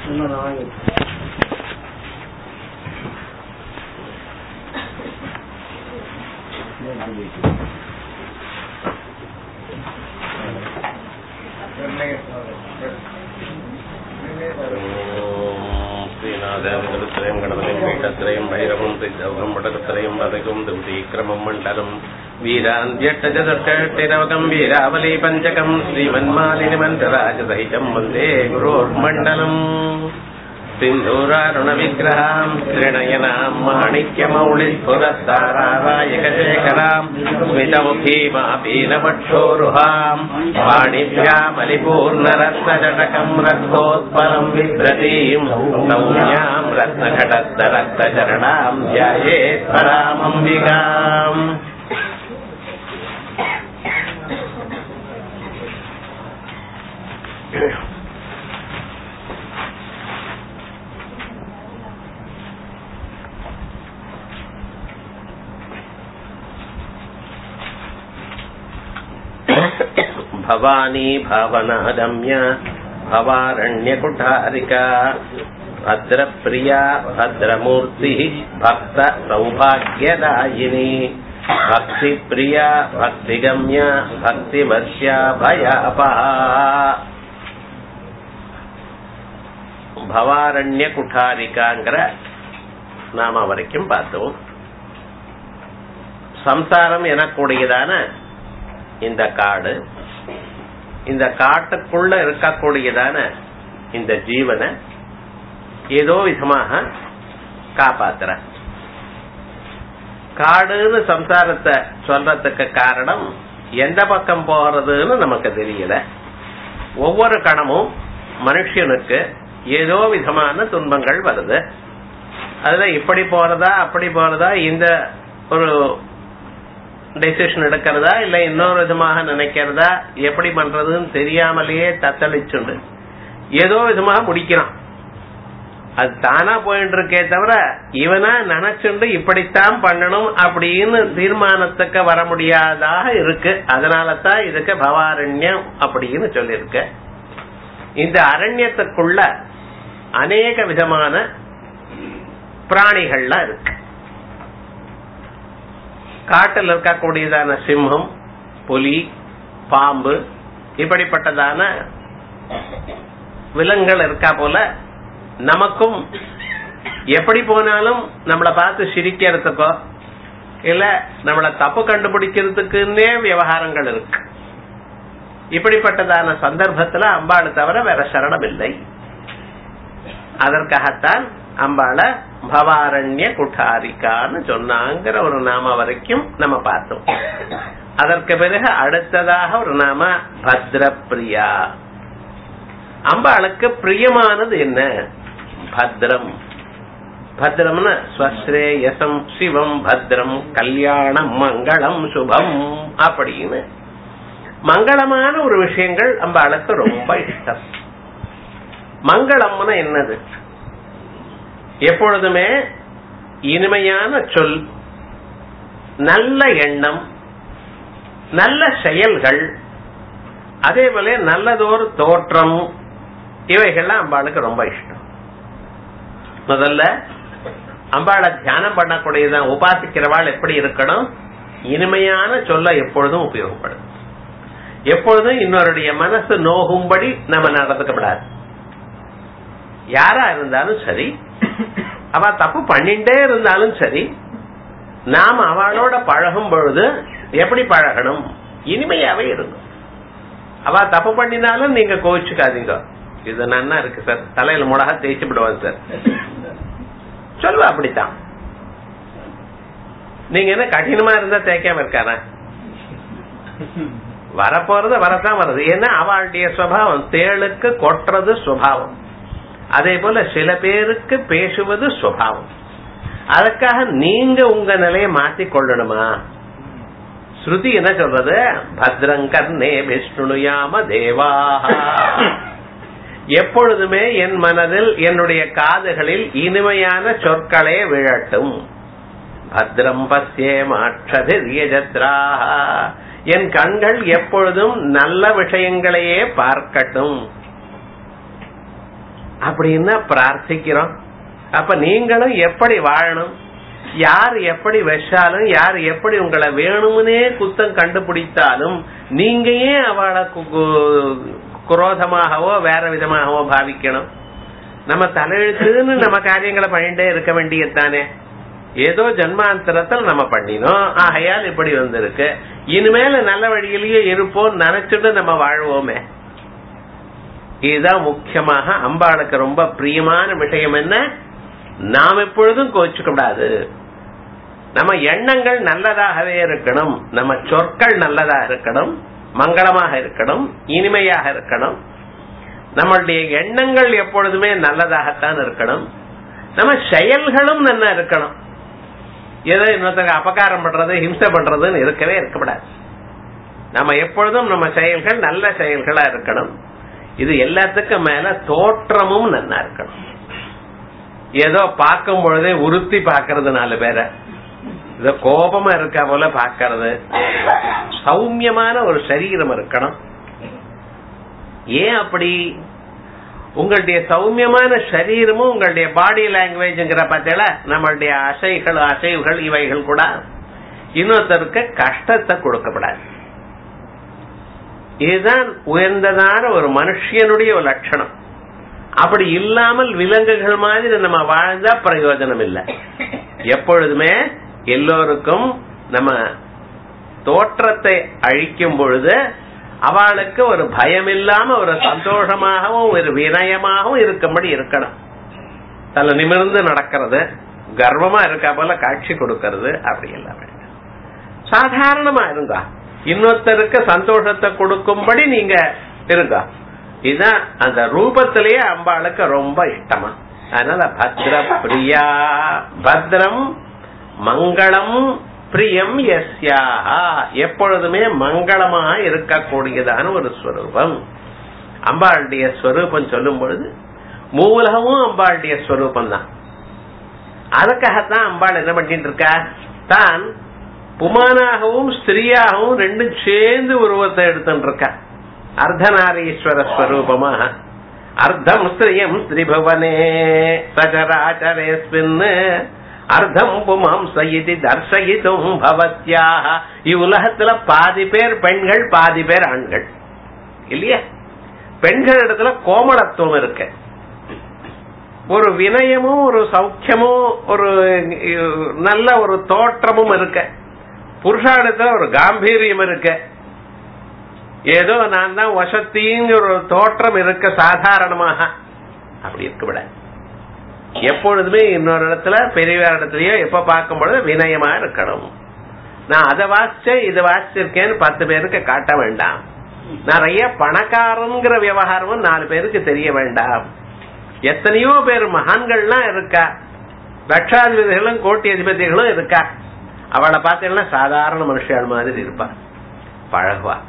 இன்னும் நாய் ശ്രീനാഥാവിതത്രയം ഗണപതിം പീഠത്രയം ഭൈരവം സിദ്ധൗഹം വടകത്രയം വതകം ദ്രുതീക്രമം മണ്ഡലം വീരാന്ത്യഷ്ടചതുഷ്ടേട്ടിരവകം വീരാവലി പഞ്ചകം ശ്രീമന്മാലിനി മന്ത്രരാജസഹിതം വന്ദേ ഗുരോർമണ്ഡലം സിന്ധൂരാരുണവിഗ്രഹാം ശ്രീണയനാം മാണിക്യമൗളിസ്ഫുരത്താരായകശേഖരാം സ്മിതമുഖീമാപീനപക്ഷോരുഹാം പാണിഭ്യാമലിപൂർണരത്നജടകം രക്തോത്പലം വിഭ്രതീം സൗമ്യാം രത്നഘടസ്ഥരക്തചരണാം ധ്യായേത് പരാമംബികാം भवानी भावनागम्य भवारण्यकुठारिका भद्रप्रिया भद्रमूर्तिः भक्त सौभाग्यदायिनी भक्तिप्रिया भक्तिगम्य भक्तिवर्ष्या भयापहा பவாரண்ய குட்டாரிக்காங்கிற நாம வரைக்கும் பார்த்தோம் சம்சாரம் எனக்கூடியதான இந்த காடு இந்த காட்டுக்குள்ள இருக்கக்கூடியதான இந்த ஜீவனை ஏதோ விதமாக காப்பாத்துற காடுன்னு சம்சாரத்தை சொல்றதுக்கு காரணம் எந்த பக்கம் போறதுன்னு நமக்கு தெரியல ஒவ்வொரு கணமும் மனுஷனுக்கு ஏதோ விதமான துன்பங்கள் வருது அதுல இப்படி போறதா அப்படி போறதா இந்த ஒரு டெசிஷன் எடுக்கிறதா இல்ல இன்னொரு விதமாக நினைக்கிறதா எப்படி பண்றதுன்னு தெரியாமலேயே தத்தளிச்சுண்டு ஏதோ விதமாக முடிக்கிறான் அது தானா போயிட்டு இருக்கே தவிர இவனா நினைச்சுண்டு இப்படித்தான் பண்ணணும் அப்படின்னு தீர்மானத்துக்கு வர முடியாதாக இருக்கு அதனால தான் இதுக்கு பவாரண்யம் அப்படின்னு சொல்லியிருக்கு இந்த அரண்யத்துக்குள்ள அநேக விதமான பிராணிகள்லாம் இருக்கு காட்டில் இருக்கக்கூடியதான சிம்மம் புலி பாம்பு இப்படிப்பட்டதான விலங்குகள் இருக்கா போல நமக்கும் எப்படி போனாலும் நம்மளை பார்த்து சிரிக்கிறதுக்கோ இல்ல நம்மளை தப்பு கண்டுபிடிக்கிறதுக்குன்னே விவகாரங்கள் இருக்கு இப்படிப்பட்டதான சந்தர்ப்பத்துல அம்பாள் தவிர வேற சரணம் இல்லை அதற்காகத்தான் அம்பாள பவாரண்ய குட்டாரிக்கான்னு சொன்னாங்கிற ஒரு நாம வரைக்கும் நம்ம பார்த்தோம் அதற்கு பிறகு அடுத்ததாக ஒரு நாம பத்ரப்பிரியா அம்பாளுக்கு பிரியமானது என்ன பத்ரம் பத்ரம்னு ஸ்வஸ்ரேயசம் சிவம் பத்ரம் கல்யாணம் மங்களம் சுபம் அப்படின்னு மங்களமான ஒரு விஷயங்கள் அம்பாளுக்கு ரொம்ப இஷ்டம் மங்களம்னா என்னது எப்பொழுதுமே இனிமையான சொல் நல்ல எண்ணம் நல்ல செயல்கள் அதே போல நல்லதொரு தோற்றம் இவைகள்லாம் அம்பாளுக்கு ரொம்ப இஷ்டம் முதல்ல அம்பாளை தியானம் பண்ணக்கூடியதான் உபாசிக்கிறவாள் எப்படி இருக்கணும் இனிமையான சொல்ல எப்பொழுதும் உபயோகப்படும் எப்பொழுதும் இன்னொருடைய மனசு நோகும்படி நம்ம நடந்துக்கப்படாது யாரா இருந்தாலும் சரி அவ தப்பு பண்ணிட்டே இருந்தாலும் சரி நாம் அவளோட பழகும் பொழுது எப்படி பழகணும் இனிமையாவே இருக்கும் அவ தப்பு பண்ணினாலும் நீங்க கோவிச்சுக்காதீங்க இது நன்னா இருக்கு சார் தலையில முடகா தேய்ச்சி விடுவாங்க சார் சொல்லுவா அப்படித்தான் நீங்க என்ன கடினமா இருந்தா தேய்க்காம இருக்காரா வரப்போறது வரத்தான் வருது ஏன்னா அவளுடைய சுவாவம் தேளுக்கு கொட்டுறது சுவாவம் அதே போல சில பேருக்கு பேசுவது சுவாவம் அதுக்காக நீங்க உங்க நிலையை மாத்திக் கொள்ளணுமா ஸ்ருதி என்ன சொல்றது பத்ரங்கர்ணே விஷ்ணுயாம தேவா எப்பொழுதுமே என் மனதில் என்னுடைய காதுகளில் இனிமையான சொற்களே விழட்டும் பத்ரம் பசியே மாற்றதிரியஜத்ராக என் கண்கள் எப்பொழுதும் நல்ல விஷயங்களையே பார்க்கட்டும் அப்படின்னு பிரார்த்திக்கிறோம் அப்ப நீங்களும் எப்படி வாழணும் யார் எப்படி வச்சாலும் யார் எப்படி உங்களை வேணும்னே குத்தம் கண்டுபிடித்தாலும் நீங்க ஏன் அவளை கு- கு- குரோதமாகவோ வேற விதமாகவோ பாவிக்கணும் நம்ம தலையெழுத்துன்னு நம்ம காரியங்களை பண்ணிட்டே இருக்க வேண்டியதுதானே ஏதோ ஜன்மாந்தரத்தில் நம்ம பண்ணினோம் ஆகையால் இப்படி வந்திருக்கு இனிமேல நல்ல வழியிலேயே இருப்போம் நினைச்சிட்டு நம்ம வாழ்வோமே இதுதான் முக்கியமாக அம்பாளுக்கு ரொம்ப பிரியமான விஷயம் என்ன நாம் எப்பொழுதும் கோச்சுக்க கூடாது நம்ம எண்ணங்கள் நல்லதாகவே இருக்கணும் நம்ம சொற்கள் நல்லதா இருக்கணும் மங்களமாக இருக்கணும் இனிமையாக இருக்கணும் நம்மளுடைய எண்ணங்கள் எப்பொழுதுமே நல்லதாகத்தான் இருக்கணும் நம்ம செயல்களும் நல்லா இருக்கணும் ஏதோ இன்னொருத்தங்க அபகாரம் பண்றது ஹிம்சை பண்றதுன்னு இருக்கவே இருக்கக்கூடாது நம்ம எப்பொழுதும் நம்ம செயல்கள் நல்ல செயல்களா இருக்கணும் இது எல்லாத்துக்கும் மேல தோற்றமும் நல்லா இருக்கணும் ஏதோ பார்க்கும் பொழுதே உறுத்தி பாக்குறது நாலு பேரை இத கோபமா இருக்கா போல பாக்கிறது சௌமியமான ஒரு சரீரம் இருக்கணும் ஏன் அப்படி உங்களுடைய சௌமியமான சரீரமும் உங்களுடைய பாடி லாங்குவேஜ்ங்கிற பார்த்தல நம்மளுடைய அசைகள் அசைவுகள் இவைகள் கூட இன்னொருத்தருக்கு கஷ்டத்தை கொடுக்கப்படாது இதுதான் உயர்ந்ததான ஒரு மனுஷனுடைய ஒரு லட்சணம் அப்படி இல்லாமல் விலங்குகள் மாதிரி நம்ம வாழ்ந்தா பிரயோஜனம் இல்லை எப்பொழுதுமே எல்லோருக்கும் நம்ம தோற்றத்தை அழிக்கும் பொழுது அவளுக்கு ஒரு பயம் இல்லாம ஒரு சந்தோஷமாகவும் ஒரு வினயமாகவும் இருக்கும்படி இருக்கணும் தலை நிமிர்ந்து நடக்கிறது கர்வமா இருக்கா போல காட்சி கொடுக்கறது அப்படி எல்லாம் வேண்டாம் சாதாரணமா இருங்க இன்னொருத்தருக்கு சந்தோஷத்தை கொடுக்கும்படி நீங்க இருங்க இதுதான் அந்த ரூபத்திலேயே அம்பாளுக்கு ரொம்ப இஷ்டமா அதனால பத்ர பிரியா பத்ரம் மங்களம் பிரியம் எஸ்யாஹா எப்பொழுதுமே மங்களமா இருக்கக்கூடியதான ஒரு ஸ்வரூபம் அம்பாளுடைய ஸ்வரூபம் சொல்லும் பொழுது மூலகமும் அம்பாளுடைய ஸ்வரூபம் தான் அதுக்காகத்தான் அம்பாள் என்ன பண்ணிட்டு இருக்கா தான் புமானாகவும் ஸ்திரீயாகவும் ரெண்டும் சேர்ந்து உருவத்தை எடுத்துட்டு இருக்கா அர்த்தநாரீஸ்வர ஸ்வரூபமாக அர்த்தம் ஸ்திரியம் ஸ்திரிபவனே சகராச்சரேஸ்மின் அர்த்தம் புமாம் சயிதி தர்சயித்தும் பவத்யாக இவ்வுலகத்துல பாதி பேர் பெண்கள் பாதி பேர் ஆண்கள் இல்லையா பெண்கள் இடத்துல கோமளத்துவம் இருக்கு ஒரு வினயமும் ஒரு சௌக்கியமும் ஒரு அஹ், நல்ல ஒரு தோற்றமும் இருக்கு புருஷாடத்துல ஒரு காம்பீரியம் இருக்கு ஏதோ நான் தான் வசத்திங்கிற ஒரு தோற்றம் இருக்க சாதாரணமாக அப்படி இருக்க எப்பொழுதுமே இன்னொரு இடத்துல பெரியவர் இடத்துலயோ எப்ப பார்க்கும் பொழுது வினயமா இருக்கணும் நான் அதை வாசிச்சேன் இதை வாசிச்சிருக்கேன்னு பத்து பேருக்கு காட்ட வேண்டாம் நிறைய பணக்காரங்கிற விவகாரமும் நாலு பேருக்கு தெரிய வேண்டாம் எத்தனையோ பேர் மகான்கள்லாம் இருக்கா லட்சாதிபதிகளும் கோட்டி அதிபதிகளும் இருக்கா அவளை பார்த்தீங்கன்னா சாதாரண மனுஷியாள் மாதிரி இருப்பா பழகுவா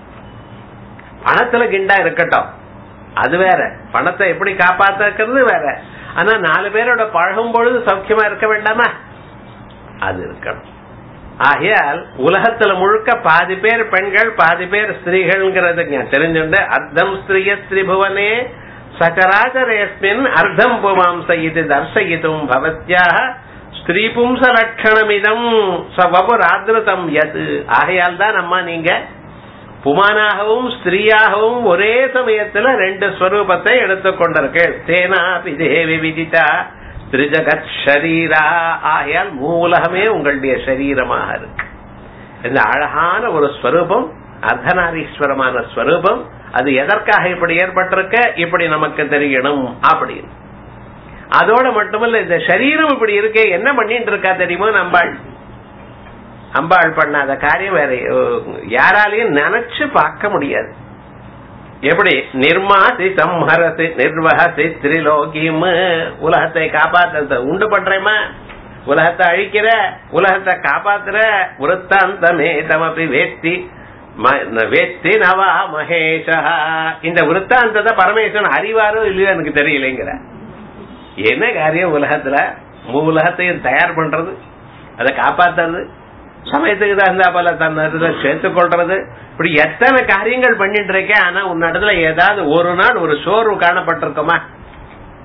பணத்துல கிண்டா இருக்கட்டும் அது வேற பணத்தை எப்படி காப்பாத்துறது வேற ஆனா நாலு பேரோட பழகும் பொழுது சௌக்கியமா இருக்க வேண்டாமா அது இருக்கணும் ஆகையால் உலகத்துல முழுக்க பாதி பேர் பெண்கள் பாதி பேர் ஸ்திரீகள்ங்கிறது ஞா- தெரிஞ்சுண்டு அர்த்தம் ஸ்திரிய ஸ்திரிபுவனே சகராச்சரேஸ்மின் அர்த்தம் புமாம்ச இது தர்சயித்தும் பவத்யாக ஸ்திரீ பும்ச லட்சணமிதம் சவபுராதிருதம் எது ஆகையால் தான் அம்மா நீங்க புமானாகவும் ஸ்திரீயாகவும் ஒரே சமயத்துல ரெண்டு ஸ்வரூபத்தை எடுத்துக்கொண்டிருக்கேன் தேனா தேவி விதிதா திரிஜகத் ஷரீரா ஆகையால் மூலகமே உங்களுடைய சரீரமாக இருக்கு இந்த அழகான ஒரு ஸ்வரூபம் அர்த்தநாரீஸ்வரமான ஸ்வரூபம் அது எதற்காக இப்படி ஏற்பட்டிருக்க இப்படி நமக்கு தெரியணும் அப்படின்னு அதோட மட்டுமல்ல இந்த சரீரம் இப்படி இருக்கே என்ன பண்ணிட்டு இருக்கா தெரியுமா நம்பாள் அம்பாள் பண்ணாத காரியம் வேற அஹ், யாராலையும் நினைச்சு பார்க்க முடியாது எப்படி நிர்மாசி சம்ஹரசி நிர்வகசி திரிலோகியும் உலகத்தை காப்பாத்த உண்டு பண்றேமா உலகத்தை அழிக்கிற உலகத்தை காப்பாத்துற விருத்தாந்தமே தமபி வேத்தி ம- வேத்தி நவா மகேஷா இந்த விருத்தாந்தத்தை பரமேஸ்வரன் அறிவாரோ இல்லையோ எனக்கு தெரியலைங்கிற என்ன காரியம் உலகத்துல மூ உலகத்தையும் தயார் பண்றது அதை காப்பாத்துறது சமயத்துக்கு தகுந்தா போல தன் இடத்துல சேர்த்துக் கொள்றது இப்படி எத்தனை காரியங்கள் பண்ணிட்டு இருக்கேன் ஆனா உன் இடத்துல ஏதாவது ஒரு நாள் ஒரு சோர்வு காணப்பட்டிருக்குமா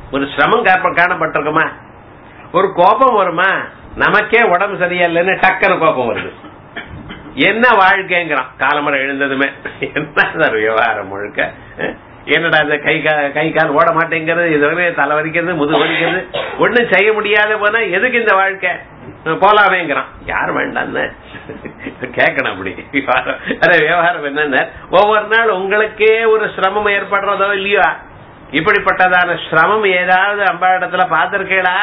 ஒரு சிரமம் காப்ப- காணப்பட்டிருக்குமா ஒரு கோபம் வருமா நமக்கே உடம்பு சரியில்லைன்னு டக்குனு கோபம் வருது என்ன வாழ்க்கைங்கிறான் காலமரம் எழுந்ததுமே என்ன சார் விவகாரம் முழுக்க அஹ்? என்னடா இந்த கை கா- கை கால் ஓட மாட்டேங்கிறது இது வரைக்கும் தலை வலிக்கிறது முதுகு வலிக்கிறது ஒண்ணும் செய்ய முடியாத போனா எதுக்கு இந்த வாழ்க்கை அஹ் போலாமேங்கிறான் யார் வேண்டான்னு கேட்கணும் அப்படி விவகாரம் அरे விவகாரம் என்னன்னு ஒவ்வொரு நாள் உங்களுக்கே ஒரு சிரமம் ஏற்படுறதோ இல்லையோ இப்படிப்பட்டதான சிரமம் ஏதாவது அம்பா இடத்துல பார்த்திருக்கீங்களா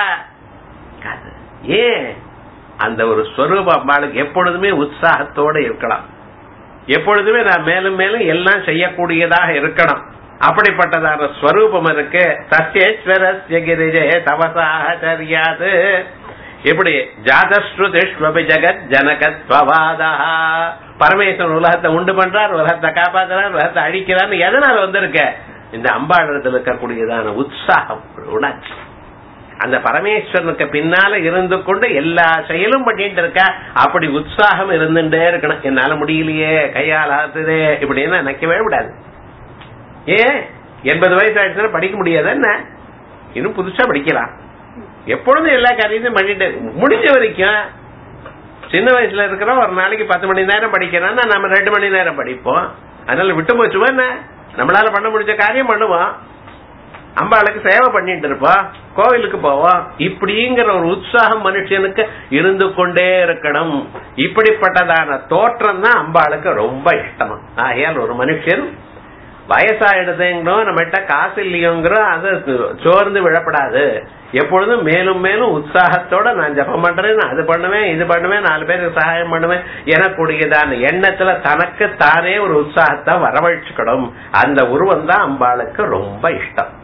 ஏன் அந்த ஒரு ஸ்வரூப அம்பாளுக்கு எப்பொழுதுமே உற்சாகத்தோட இருக்கலாம் எப்பொழுதுமே நான் மேலும் மேலும் எல்லாம் செய்யக்கூடியதாக இருக்கணும் அப்படிப்பட்டதான ஸ்வரூபம் இருக்கு சத்யேஸ்வரஸ்ய கிரிஜே தவசாச்சரியாது இப்படி ஜாதஸ்ருதிஷ்வபி ஜெகத் ஜனகத்வவாதா பரமேஸ்வரன் உலகத்தை உண்டு பண்றார் உலகத்தை காப்பாத்துறார் உலகத்தை அழிக்கிறார் எதனால வந்திருக்க இந்த அம்பாடத்தில் இருக்கக்கூடியதான உற்சாகம் உணர்ச்சி அந்த பரமேஸ்வரனுக்கு பின்னால இருந்து கொண்டு எல்லா செயலும் பண்ணிட்டு இருக்கா அப்படி உற்சாகம் இருந்துட்டே இருக்கணும் என்னால முடியலையே கையால் ஆத்துதே இப்படின்னு நினைக்கவே விடாது ஏன் எண்பது வயசு ஆயிடுச்சுன்னா படிக்க முடியாது என்ன இன்னும் புதுசா படிக்கலாம் எப்பொழுதும் எல்லா காரியத்தையும் பண்ணிட்டு முடிஞ்ச வரைக்கும் சின்ன வயசுல இருக்கிற ஒரு நாளைக்கு பத்து மணி நேரம் படிக்கிறான்னா நம்ம ரெண்டு மணி நேரம் படிப்போம் அதனால விட்டு போச்சுவா என்ன நம்மளால பண்ண முடிஞ்ச காரியம் பண்ணுவோம் அம்பாளுக்கு சேவை பண்ணிட்டு இருப்போம் கோவிலுக்கு போவோம் இப்படிங்கிற ஒரு உற்சாகம் மனுஷனுக்கு இருந்து கொண்டே இருக்கணும் இப்படிப்பட்டதான தோற்றம் தான் அம்பாளுக்கு ரொம்ப இஷ்டமா ஆகையால் ஒரு மனுஷன் வயசாயிடுதுங்கிறோம் நம்மகிட்ட காசு இல்லையோங்கிறோம் அது சோர்ந்து விழப்படாது எப்பொழுதும் மேலும் மேலும் உற்சாகத்தோட நான் ஜபம் பண்றேன் நான் அது பண்ணுவேன் இது பண்ணுவேன் நாலு பேருக்கு சகாயம் பண்ணுவேன் எனக்கூடியதான எண்ணத்துல தனக்கு தானே ஒரு உற்சாகத்தை வரவழைச்சுக்கணும் அந்த உருவம் தான் அம்பாளுக்கு ரொம்ப இஷ்டம்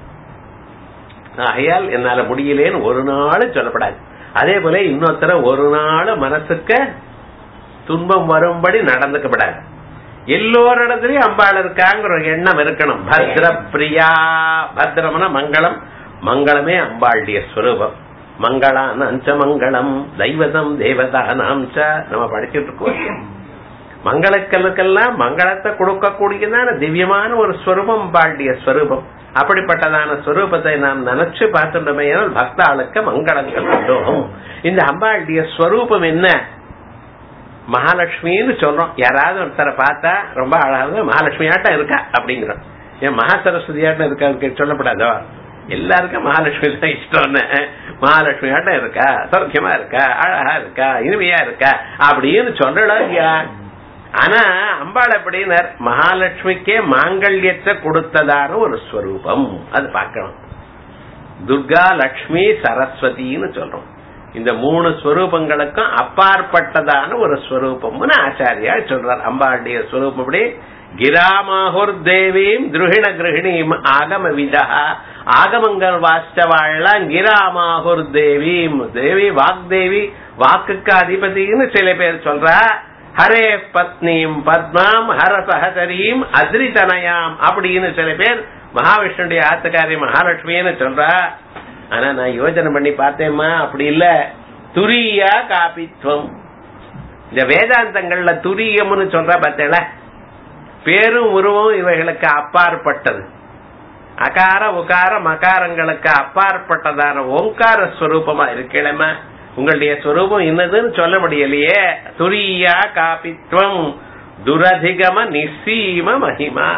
ஆகையால் என்னால முடியலேன்னு ஒரு நாள் சொல்லப்படாது அதே போல இன்னொருத்தர ஒரு நாள் மனசுக்கு துன்பம் வரும்படி நடந்துக்கப்படாது எல்லோரிடத்துலயும் அம்பாள் இருக்காங்கிற ஒரு எண்ணம் இருக்கணும் பத்ர பிரியா பத்ரம்னா மங்களம் மங்களமே அம்பாளுடைய ஸ்வரூபம் மங்களான் அஞ்ச மங்களம் தெய்வதம் தேவதா நாம்ச நம்ம படிச்சுட்டு இருக்கோம் மங்களக்கல்லுக்கெல்லாம் மங்களத்தை கொடுக்கக்கூடியதான திவ்யமான ஒரு ஸ்வரூபம் அம்பாளுடைய ஸ்வரூபம் அப்படிப்பட்டதான ஸ்வரூபத்தை நாம் நினைச்சு பார்த்துட்டோமே பக்தாளுக்கு மங்களங்கள் உண்டோம் இந்த அம்பாளுடைய ஸ்வரூபம் என்ன மகாலட்சுமின்னு சொல்றோம் யாராவது ஒருத்தரை பார்த்தா ரொம்ப அழகாக மகாலட்சுமி ஆட்டம் இருக்கா அப்படிங்கிறோம் ஏன் மகா சரஸ்வதி ஆட்டம் இருக்கா சொல்லப்படாதோ எல்லாருக்கும் மகாலட்சுமி தான் இஷ்டம்னு மகாலட்சுமி ஆட்டம் இருக்கா சௌக்கியமா இருக்கா அழகா இருக்கா இனிமையா இருக்கா அப்படின்னு சொல்லலாம் இல்லையா ஆனா அம்பாள் எப்படினர் மகாலட்சுமிக்கே மாங்கல்யத்தை கொடுத்ததான ஒரு ஸ்வரூபம் அது பார்க்கணும் துர்கா லட்சுமி சரஸ்வதின்னு சொல்றோம் இந்த மூணு ஸ்வரூபங்களுக்கும் அப்பாற்பட்டதான ஒரு ஸ்வரூபம்னு ஆச்சாரியா சொல்றார் அம்பாளுடைய ஸ்வரூபம் அப்படி கிராமாஹுர் தேவீம் துருகிண கிரகிணீம் ஆகம விதா ஆகமங்கள் வாஸ்தவாழலாம் கிராமாஹுர் தேவீம் தேவி வாக்தேவி வாக்குக்கு அதிபதினு சில பேர் சொல்றா ஹரே பத்னீம் பத்மாம் ஹர சகதரீம் அத்ரிதனயாம் அப்படின்னு சில பேர் மகாவிஷ்ணுடைய ஆத்துக்காரி மகாலட்சுமின்னு சொல்றா ஆனா நான் யோசனை பண்ணி பார்த்தேம்மா அப்படி இல்ல துரியா காபித்வம் இந்த வேதாந்தங்கள்ல துரியம்னு சொல்ற பார்த்தேல பேரும் உருவம் இவைகளுக்கு அப்பாற்பட்டது அகார உகார மகாரங்களுக்கு அப்பாற்பட்டதான ஓங்கார ஸ்வரூபமா இருக்கலமா உங்களுடைய ஸ்வரூபம் என்னதுன்னு சொல்ல முடியலையே துரியா காபித்வம் துரதிகம நிசீம மகிமா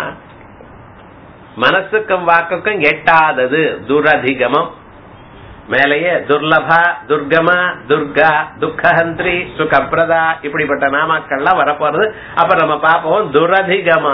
மனசுக்கும் வாக்குக்கும் எட்டாதது துரதிகமம் மேலேயே துர்லபா துர்கமா துர்கா துக்கஹந்திரி சுகப்பிரதா இப்படிப்பட்ட நாமாக்கள்லாம் வரப்போறது அப்ப நம்ம பார்ப்போம் துரதிகமா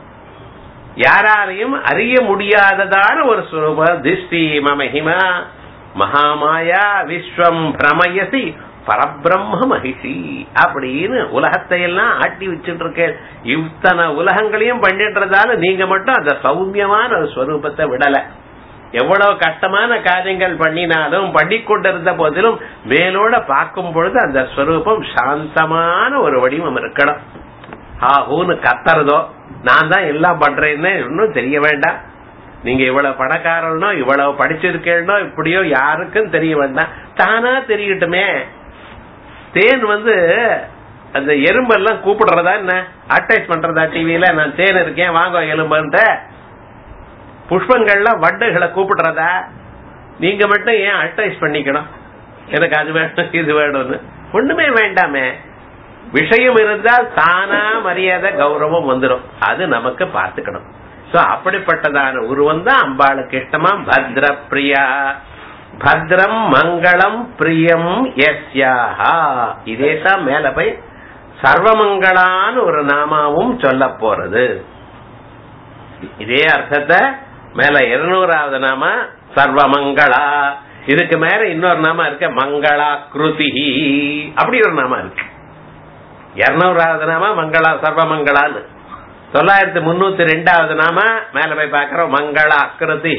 யாராலையும் அறிய முடியாததான ஒரு ஸ்வரூபம் திஷ்டி மமஹிமா மகாமாயா விஸ்வம் பிரமயசி பரபிரம்ம மகிஷி அப்படின்னு உலகத்தை எல்லாம் ஆட்டி வச்சுட்டு இருக்க இத்தனை உலகங்களையும் பண்ணின்றதால நீங்க மட்டும் அந்த சௌமியமான ஒரு ஸ்வரூபத்தை விடல எவ்வளவு கஷ்டமான காரியங்கள் பண்ணினாலும் பண்ணிக்கொண்டிருந்த போதிலும் மேலோட பார்க்கும் பொழுது அந்த ஸ்வரூபம் சாந்தமான ஒரு வடிவம் இருக்கணும் ஆஹூன்னு கத்துறதோ நான் தான் எல்லாம் பண்றேன்னு இன்னும் தெரிய வேண்டாம் நீங்க இவ்வளவு பணக்காரனோ இவ்வளவு படிச்சிருக்கேனோ இப்படியோ யாருக்கும் தெரிய வேண்டாம் தானா தெரியட்டுமே தேன் வந்து அந்த எறும்பெல்லாம் கூப்பிடுறதா என்ன அட்டாச் பண்றதா டிவியில நான் தேன் இருக்கேன் வாங்க எலும்புன்ற புஷ்பங்கள்ல வண்டுகளை கூப்பிடுறதா நீங்க மட்டும் ஏன் அட்வைஸ் பண்ணிக்கணும் எனக்கு அது வேணும் இது வேணும்னு ஒண்ணுமே வேண்டாமே விஷயம் இருந்தால் தானா மரியாதை கௌரவம் வந்துடும் அது நமக்கு பார்த்துக்கணும் சோ அப்படிப்பட்டதான உருவம் தான் அம்பாளுக்கு இஷ்டமா பத்ர பிரியா பத்ரம் மங்களம் பிரியம் எஸ்யாஹா இதே தான் மேல போய் சர்வமங்களான்னு ஒரு நாமாவும் சொல்ல போறது இதே அர்த்தத்தை மேல இருநூறாவது நாம சர்வமங்களா இதுக்கு மேல இன்னொரு நாம இருக்க மங்களா கிருதி அப்படி ஒரு நாம இருக்கு இருநூறாவது நாம மங்களா சர்வமங்களான்னு தொள்ளாயிரத்தி முன்னூத்தி ரெண்டாவது நாம மேல போய் பாக்குறோம் மங்களா கிருதி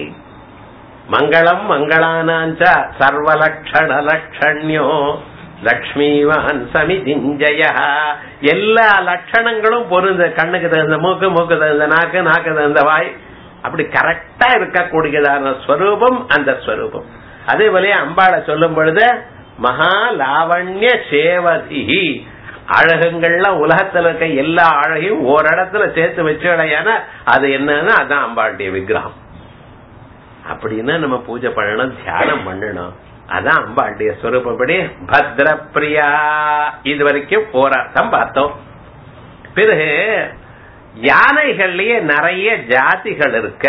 மங்களம் மங்களானாஞ்ச சர்வலக்ஷண லட்சண்யோ லக்ஷ்மிவான் சமிதிஞ்சய எல்லா லட்சணங்களும் பொருந்த கண்ணுக்கு தகுந்த மூக்கு மூக்கு தகுந்த நாக்கு நாக்கு தகுந்த வாய் அப்படி கரெக்டா இருக்கக்கூடியதான ஸ்வரூபம் அந்த ஸ்வரூபம் அதே போல அம்பாளை சொல்லும் பொழுது மகா லாவண்ய சேவதி அழகுங்கள்லாம் உலகத்துல இருக்க எல்லா அழகையும் ஓரிடத்துல சேர்த்து வச்சுடையான அது என்னன்னா அதான் அம்பாளுடைய விக்கிரகம் அப்படின்னா நம்ம பூஜை பண்ணணும் தியானம் பண்ணணும் அதான் அம்பாளுடைய ஸ்வரூபப்படி பத்ர பிரியா இது வரைக்கும் போராட்டம் பார்த்தோம் பிறகு யானைகள்லயே நிறைய ஜாதிகள் இருக்க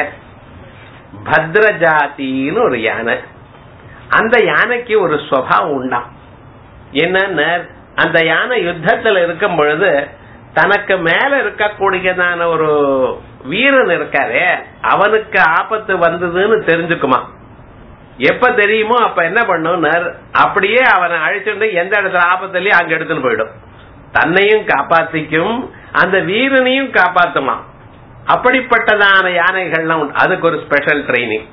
பத்ர ஜாத்தின்னு ஒரு யானை அந்த யானைக்கு ஒரு சுவாவம் உண்டாம் என்னன்னா அந்த யானை யுத்தத்துல இருக்கும் பொழுது தனக்கு மேல இருக்கக்கூடியதான ஒரு வீரன் இருக்காரே அவனுக்கு ஆபத்து வந்ததுன்னு தெரிஞ்சுக்குமா எப்ப தெரியுமோ அப்ப என்ன பண்ணும் அப்படியே அவனை அழிச்சுட்டு எந்த இடத்துல ஆபத்துலயும் அங்க எடுத்துன்னு போயிடும் தன்னையும் காப்பாத்திக்கும் அந்த வீரனையும் காப்பாத்துமா அப்படிப்பட்டதான யானைகள்லாம் உண்டு அதுக்கு ஒரு ஸ்பெஷல் ட்ரைனிங்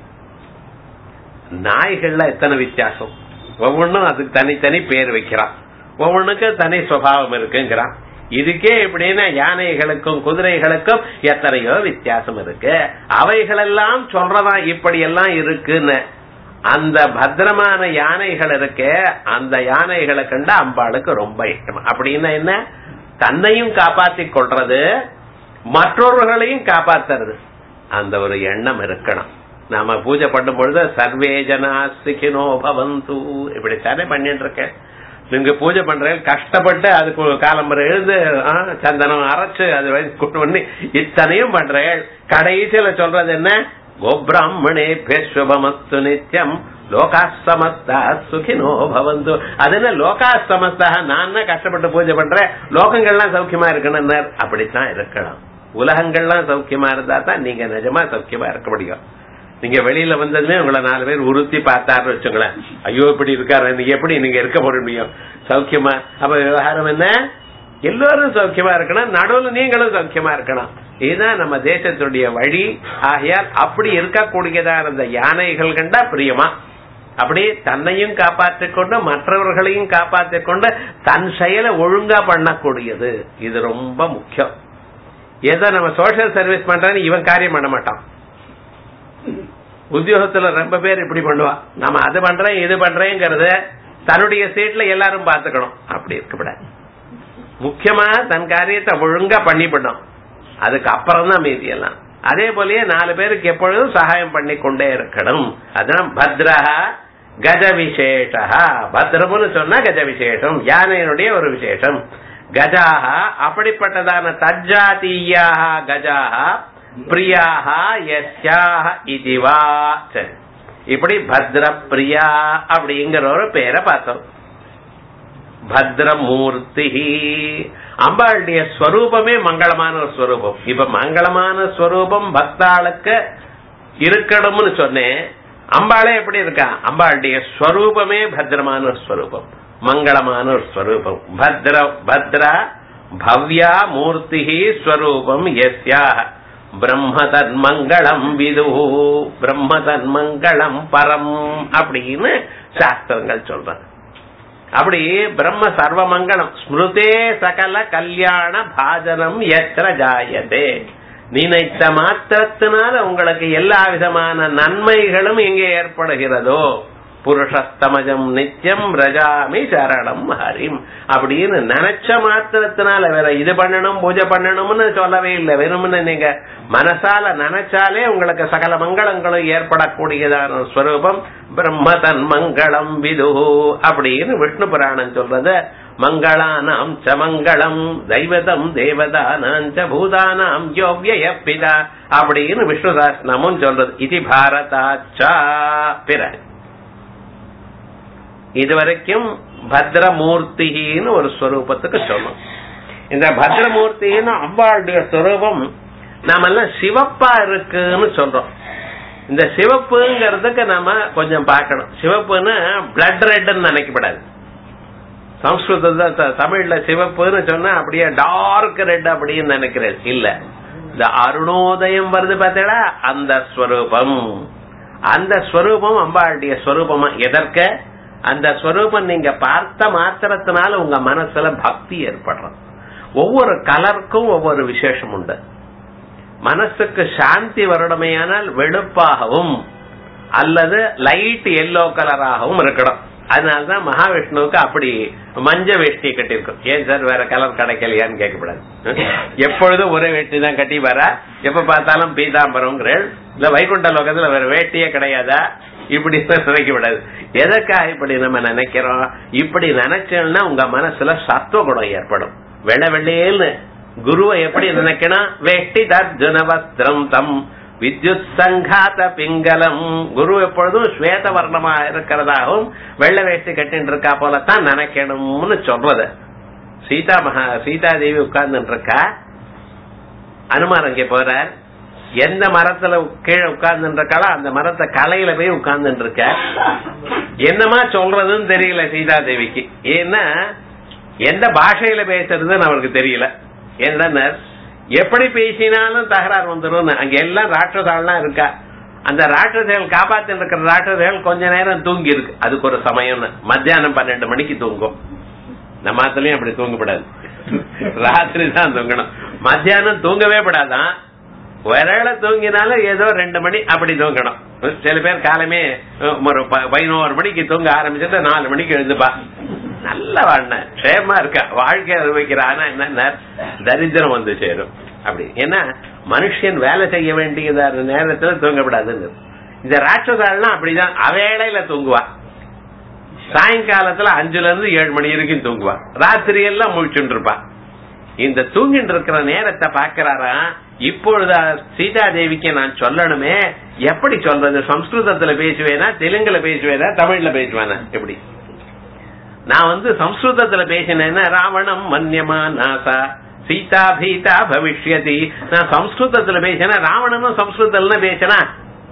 நாய்கள்ல எத்தனை வித்தியாசம் ஒவ்வொன்றும் அதுக்கு தனித்தனி பேர் வைக்கிறான் ஒவ்வொன்றுக்கு தனி சுவாவம் இருக்குங்கிறான் இதுக்கே எப்படின்னா யானைகளுக்கும் குதிரைகளுக்கும் எத்தனையோ வித்தியாசம் இருக்கு அவைகளெல்லாம் சொல்றதா இப்படி எல்லாம் இருக்குன்னு அந்த பத்திரமான யானைகள் இருக்கே அந்த யானைகளை கண்டு அம்பாளுக்கு ரொம்ப இஷ்டம் அப்படின்னா என்ன தன்னையும் காப்பாத்தி கொள்றது மற்றவர்களையும் காப்பாத்துறது அந்த ஒரு எண்ணம் இருக்கணும் நாம பூஜை பண்ணும் பொழுது சர்வே ஜனா சிகினோ பவந்து இப்படித்தானே பண்ணிட்டு இருக்கேன் நீங்க பூஜை பண்றீங்க கஷ்டப்பட்டு அதுக்கு காலம்பரை எழுந்து சந்தனம் அரைச்சு அது கொண்டு பண்ணி இத்தனையும் பண்றேன் கடைசியில சொல்றது என்ன கோபிராமணே பேஸ்வபமஸ்து நித்தியம் லோகா சமஸ்தா சுகினோ பவந்து அது என்ன லோகா சமஸ்தா நான் கஷ்டப்பட்டு பூஜை பண்றேன் லோகங்கள்லாம் சௌக்கியமா இருக்கணும் அப்படித்தான் இருக்கணும் உலகங்கள்லாம் சௌக்கியமா இருந்தா தான் நீங்க நிஜமா சௌக்கியமா இருக்க முடியும் நீங்க வெளியில வந்ததுமே உங்களை நாலு பேர் உறுத்தி பார்த்தாரு வச்சுங்களேன் ஐயோ இப்படி இருக்காரு நீங்க எப்படி நீங்க இருக்க முடியும் சௌக்கியமா அப்ப விவகாரம் என்ன எல்லோரும் சௌக்கியமா இருக்கணும் நடுவில் நீங்களும் சௌக்கியமா இருக்கணும் இதுதான் நம்ம தேசத்துடைய வழி ஆகையால் அப்படி இருக்கக்கூடியதான அந்த யானைகள் கண்டா பிரியமா அப்படி தன்னையும் காப்பாற்றிக் கொண்டு மற்றவர்களையும் காப்பாற்றிக் கொண்டு தன் செயலை ஒழுங்கா பண்ணக்கூடியது இது ரொம்ப முக்கியம் ஏதோ நம்ம சோசியல் சர்வீஸ் பண்றேன்னு இவன் காரியம் பண்ண மாட்டான் உத்தியோகத்துல ரொம்ப பேர் இப்படி பண்ணுவா நம்ம அது பண்றேன் இது பண்றேங்கிறத தன்னுடைய சீட்ல எல்லாரும் பாத்துக்கணும் அப்படி இருக்கக்கூடாது முக்கியமா தன் காரியத்தை ஒழுங்கா பண்ணிவிடணும் அதுக்கு அப்புறம் தான் மீதி எல்லாம் அதே போலயே நாலு பேருக்கு எப்பொழுதும் சகாயம் பண்ணி கொண்டே இருக்கணும் அதான் பத்ரஹா கஜ விசேஷா பத்ரம்னு சொன்னா கஜ விசேஷம் யானையினுடைய ஒரு விசேஷம் கஜாக அப்படிப்பட்டதான தஜாத்தீயாக கஜாக பிரியாக யஸ்யாக இதுவா சரி இப்படி பத்ர பிரியா அப்படிங்கிற ஒரு பேரை பார்த்தோம் பத்ரமூர்த்தி அம்பாளுடைய ஸ்வரூபமே மங்களமான ஒரு ஸ்வரூபம் இப்ப மங்களமான ஸ்வரூபம் பக்தாளுக்கு இருக்கணும்னு சொன்னேன் அம்பாளே எப்படி இருக்கா அம்பாளுடைய ஸ்வரூபமே பத்ரமான ஒரு ஸ்வரூபம் மங்களமான ஒரு ஸ்வரூபம் பத்ர பத்ரா பவ்யா மூர்த்தி ஸ்வரூபம் எஸ்யா பிரம்ம தன்மங்களம் விது பிரம்ம தன்மங்களம் பரம் அப்படின்னு சாஸ்திரங்கள் சொல்றாங்க அப்படி பிரம்ம சர்வமங்கலம் ஸ்மிருதே சகல கல்யாண பாஜனம் எத்திர ஜாயதே நினைத்த மாத்திரத்தினால உங்களுக்கு எல்லா விதமான நன்மைகளும் எங்கே ஏற்படுகிறதோ புருஷஸ்தமஜம் நித்தியம் ரஜாமி சரணம் ஹரிம் அப்படின்னு நினைச்ச மாத்திரத்தினால வேற இது பண்ணணும் பூஜை பண்ணணும்னு சொல்லவே இல்லை வெறும்னு நீங்க மனசால நினைச்சாலே உங்களுக்கு சகல மங்களங்களும் ஏற்படக்கூடியதான ஸ்வரூபம் பிரம்ம தன் மங்களம் விது அப்படின்னு விஷ்ணு புராணம் சொல்றது மங்களானாம் ச மங்களம் தெய்வதம் தேவதானாம் ச பூதானாம் யோவ்ய பிதா அப்படின்னு விஷ்ணு சாஸ்திரமும் சொல்றது இது பாரதாச்சா பிறகு இதுவரைக்கும் பத்ரமூர்த்தின்னு ஒரு ஸ்வரூபத்துக்கு சொன்னோம் இந்த பத்ரமூர்த்தின்னு அம்பாளுடைய ஸ்வரூபம் நாமெல்லாம் சிவப்பா இருக்குன்னு சொல்றோம் இந்த சிவப்புங்கிறதுக்கு நாம கொஞ்சம் பார்க்கணும் சிவப்புன்னு பிளட் ரெட்னு நினைக்கப்படாது சம்ஸ்கிருத தமிழ்ல சிவப்புன்னு சொன்னா அப்படியே டார்க் ரெட் அப்படின்னு நினைக்கிறேன் இல்ல இந்த அருணோதயம் வருது பார்த்தீங்களா அந்த ஸ்வரூபம் அந்த ஸ்வரூபம் அம்பாளுடைய ஸ்வரூபமா எதற்க அந்த ஸ்வரூபம் நீங்க பார்த்த மாத்திரத்தினால உங்க மனசுல பக்தி ஏற்படுறது ஒவ்வொரு கலருக்கும் ஒவ்வொரு விசேஷம் உண்டு மனசுக்கு சாந்தி வரணுமேயானால் வெளுப்பாகவும் அல்லது லைட் எல்லோ கலராகவும் இருக்கணும் அதனாலதான் மகாவிஷ்ணுவுக்கு அப்படி மஞ்ச வேஷ்டி கட்டியிருக்கும் ஏன் சார் வேற கலர் கிடைக்கலையான்னு கேட்கக்கூடாது எப்பொழுதும் ஒரே வேஷ்டி தான் கட்டி வர எப்ப பார்த்தாலும் பீதாம்பரம்ங்கிறேன் இல்ல வைகுண்ட லோகத்துல வேற வேட்டியே கிடையாதா இப்படி நினைக்க விடாது எதற்காக இப்படி நம்ம நினைக்கிறோம் இப்படி நினைச்சோம்னா உங்க மனசுல சத்துவ குணம் ஏற்படும் வெள்ள வெள்ளையேன்னு குருவை எப்படி நினைக்கணும் வேஷ்டி தர்ஜுன வஸ்திரம் தம் வித்யுத் சங்காத பிங்கலம் குரு எப்பொழுதும் ஸ்வேத வர்ணமா இருக்கிறதாகவும் வெள்ளை வேஷ்டி கட்டின்னு இருக்கா போலத்தான் நினைக்கணும்னு சொல்றது சீதா மகா சீதா தேவி உட்கார்ந்து இருக்கா அனுமார் அங்கே போறார் எந்த மரத்துல கீழே உட்கார்ந்து இருக்காளோ அந்த மரத்தை கலையில போய் உட்கார்ந்து இருக்க என்னமா சொல்றதுன்னு தெரியல சீதா தேவிக்கு ஏன்னா எந்த பாஷையில பேசுறதுன்னு அவருக்கு தெரியல என்ன எப்படி பேசினாலும் தகராறு வந்துடும் அங்க எல்லாம் ராட்சதாள்லாம் இருக்கா அந்த ராட்சதைகள் காப்பாத்தி இருக்கிற ராட்சதைகள் கொஞ்ச நேரம் தூங்கி இருக்கு அதுக்கு ஒரு சமயம் மத்தியானம் பன்னெண்டு மணிக்கு தூங்கும் நம்ம ஆத்துலயும் அப்படி தூங்கப்படாது ராத்திரி தான் தூங்கணும் மத்தியானம் தூங்கவே படாதான் ஒரேளை தூங்கினாலும் ஏதோ ரெண்டு மணி அப்படி தூங்கணும் சில பேர் காலமே ஒரு பதினோரு மணிக்கு தூங்க ஆரம்பிச்சுட்டு நாலு மணிக்கு எழுந்துப்பா நல்ல வாழ்ன க்ஷேமா இருக்கா வாழ்க்கை அனுபவிக்கிற ஆனா என்ன தரித்திரம் வந்து சேரும் அப்படி ஏன்னா மனுஷன் வேலை செய்ய வேண்டியதான நேரத்துல தூங்கப்படாதுன்னு இந்த ராட்சதாள்லாம் அப்படிதான் அவேளையில தூங்குவா சாயங்காலத்துல அஞ்சுல இருந்து ஏழு மணி வரைக்கும் தூங்குவா ராத்திரி எல்லாம் முழிச்சுட்டு இருப்பா இந்த தூங்கிட்டு இருக்கிற நேரத்தை பாக்கிறாரா இப்பொழுது சீதா தேவிக்கு நான் சொல்லணுமே எப்படி சொல்றது சம்ஸ்கிருதத்துல பேசுவேனா தெலுங்குல பேசுவேனா தமிழ்ல பேசுவேனா எப்படி நான் வந்து சம்ஸ்கிருதத்துல பேசினேன்னா ராவணம் மன்யமா நாசா சீதா பீதா பவிஷ்யதி நான் சம்ஸ்கிருதத்துல பேசினா ராவணனும் சம்ஸ்கிருதத்துல பேசினா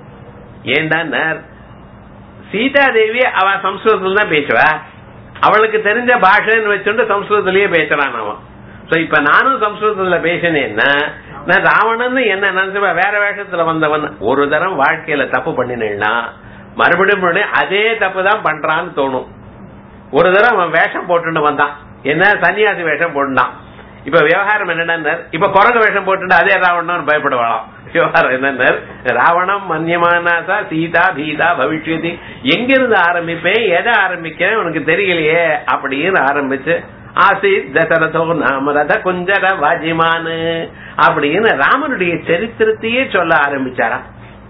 ஏண்டா சீதா தேவி அவ சம்ஸ்கிருதத்துல தான் பேசுவா அவளுக்கு தெரிஞ்ச பாஷைன்னு வச்சுட்டு சம்ஸ்கிருதத்திலேயே பேசுறான் அவன் சோ இப்ப நானும் சம்ஸ்கிருதத்துல பேசினேன்னா நான் ராவணன் என்ன நினைச்சுப்பா வேற வேஷத்துல வந்தவன் ஒரு தரம் வாழ்க்கையில தப்பு பண்ணினேன்னா மறுபடியும் அதே தப்பு தான் பண்றான்னு தோணும் ஒரு தடவை அவன் வேஷம் போட்டுன்னு வந்தான் என்ன சன்னியாசி வேஷம் போட்டுனான் இப்ப விவகாரம் என்னன்னா இப்ப குரங்கு வேஷம் போட்டு அதே ராவணன் பயப்படுவாளாம் விவகாரம் என்னன்னா ராவணம் மன்யமானாசா சீதா பீதா பவிஷ்யதி எங்கிருந்து ஆரம்பிப்பேன் எதை ஆரம்பிக்கிறேன் உனக்கு தெரியலையே அப்படின்னு ஆரம்பிச்சு ஆசித் தசரதோ நாம ரத குஞ்சர வாஜிமானு அப்படின்னு ராமனுடைய சரித்திரத்தையே சொல்ல ஆரம்பிச்சாராம்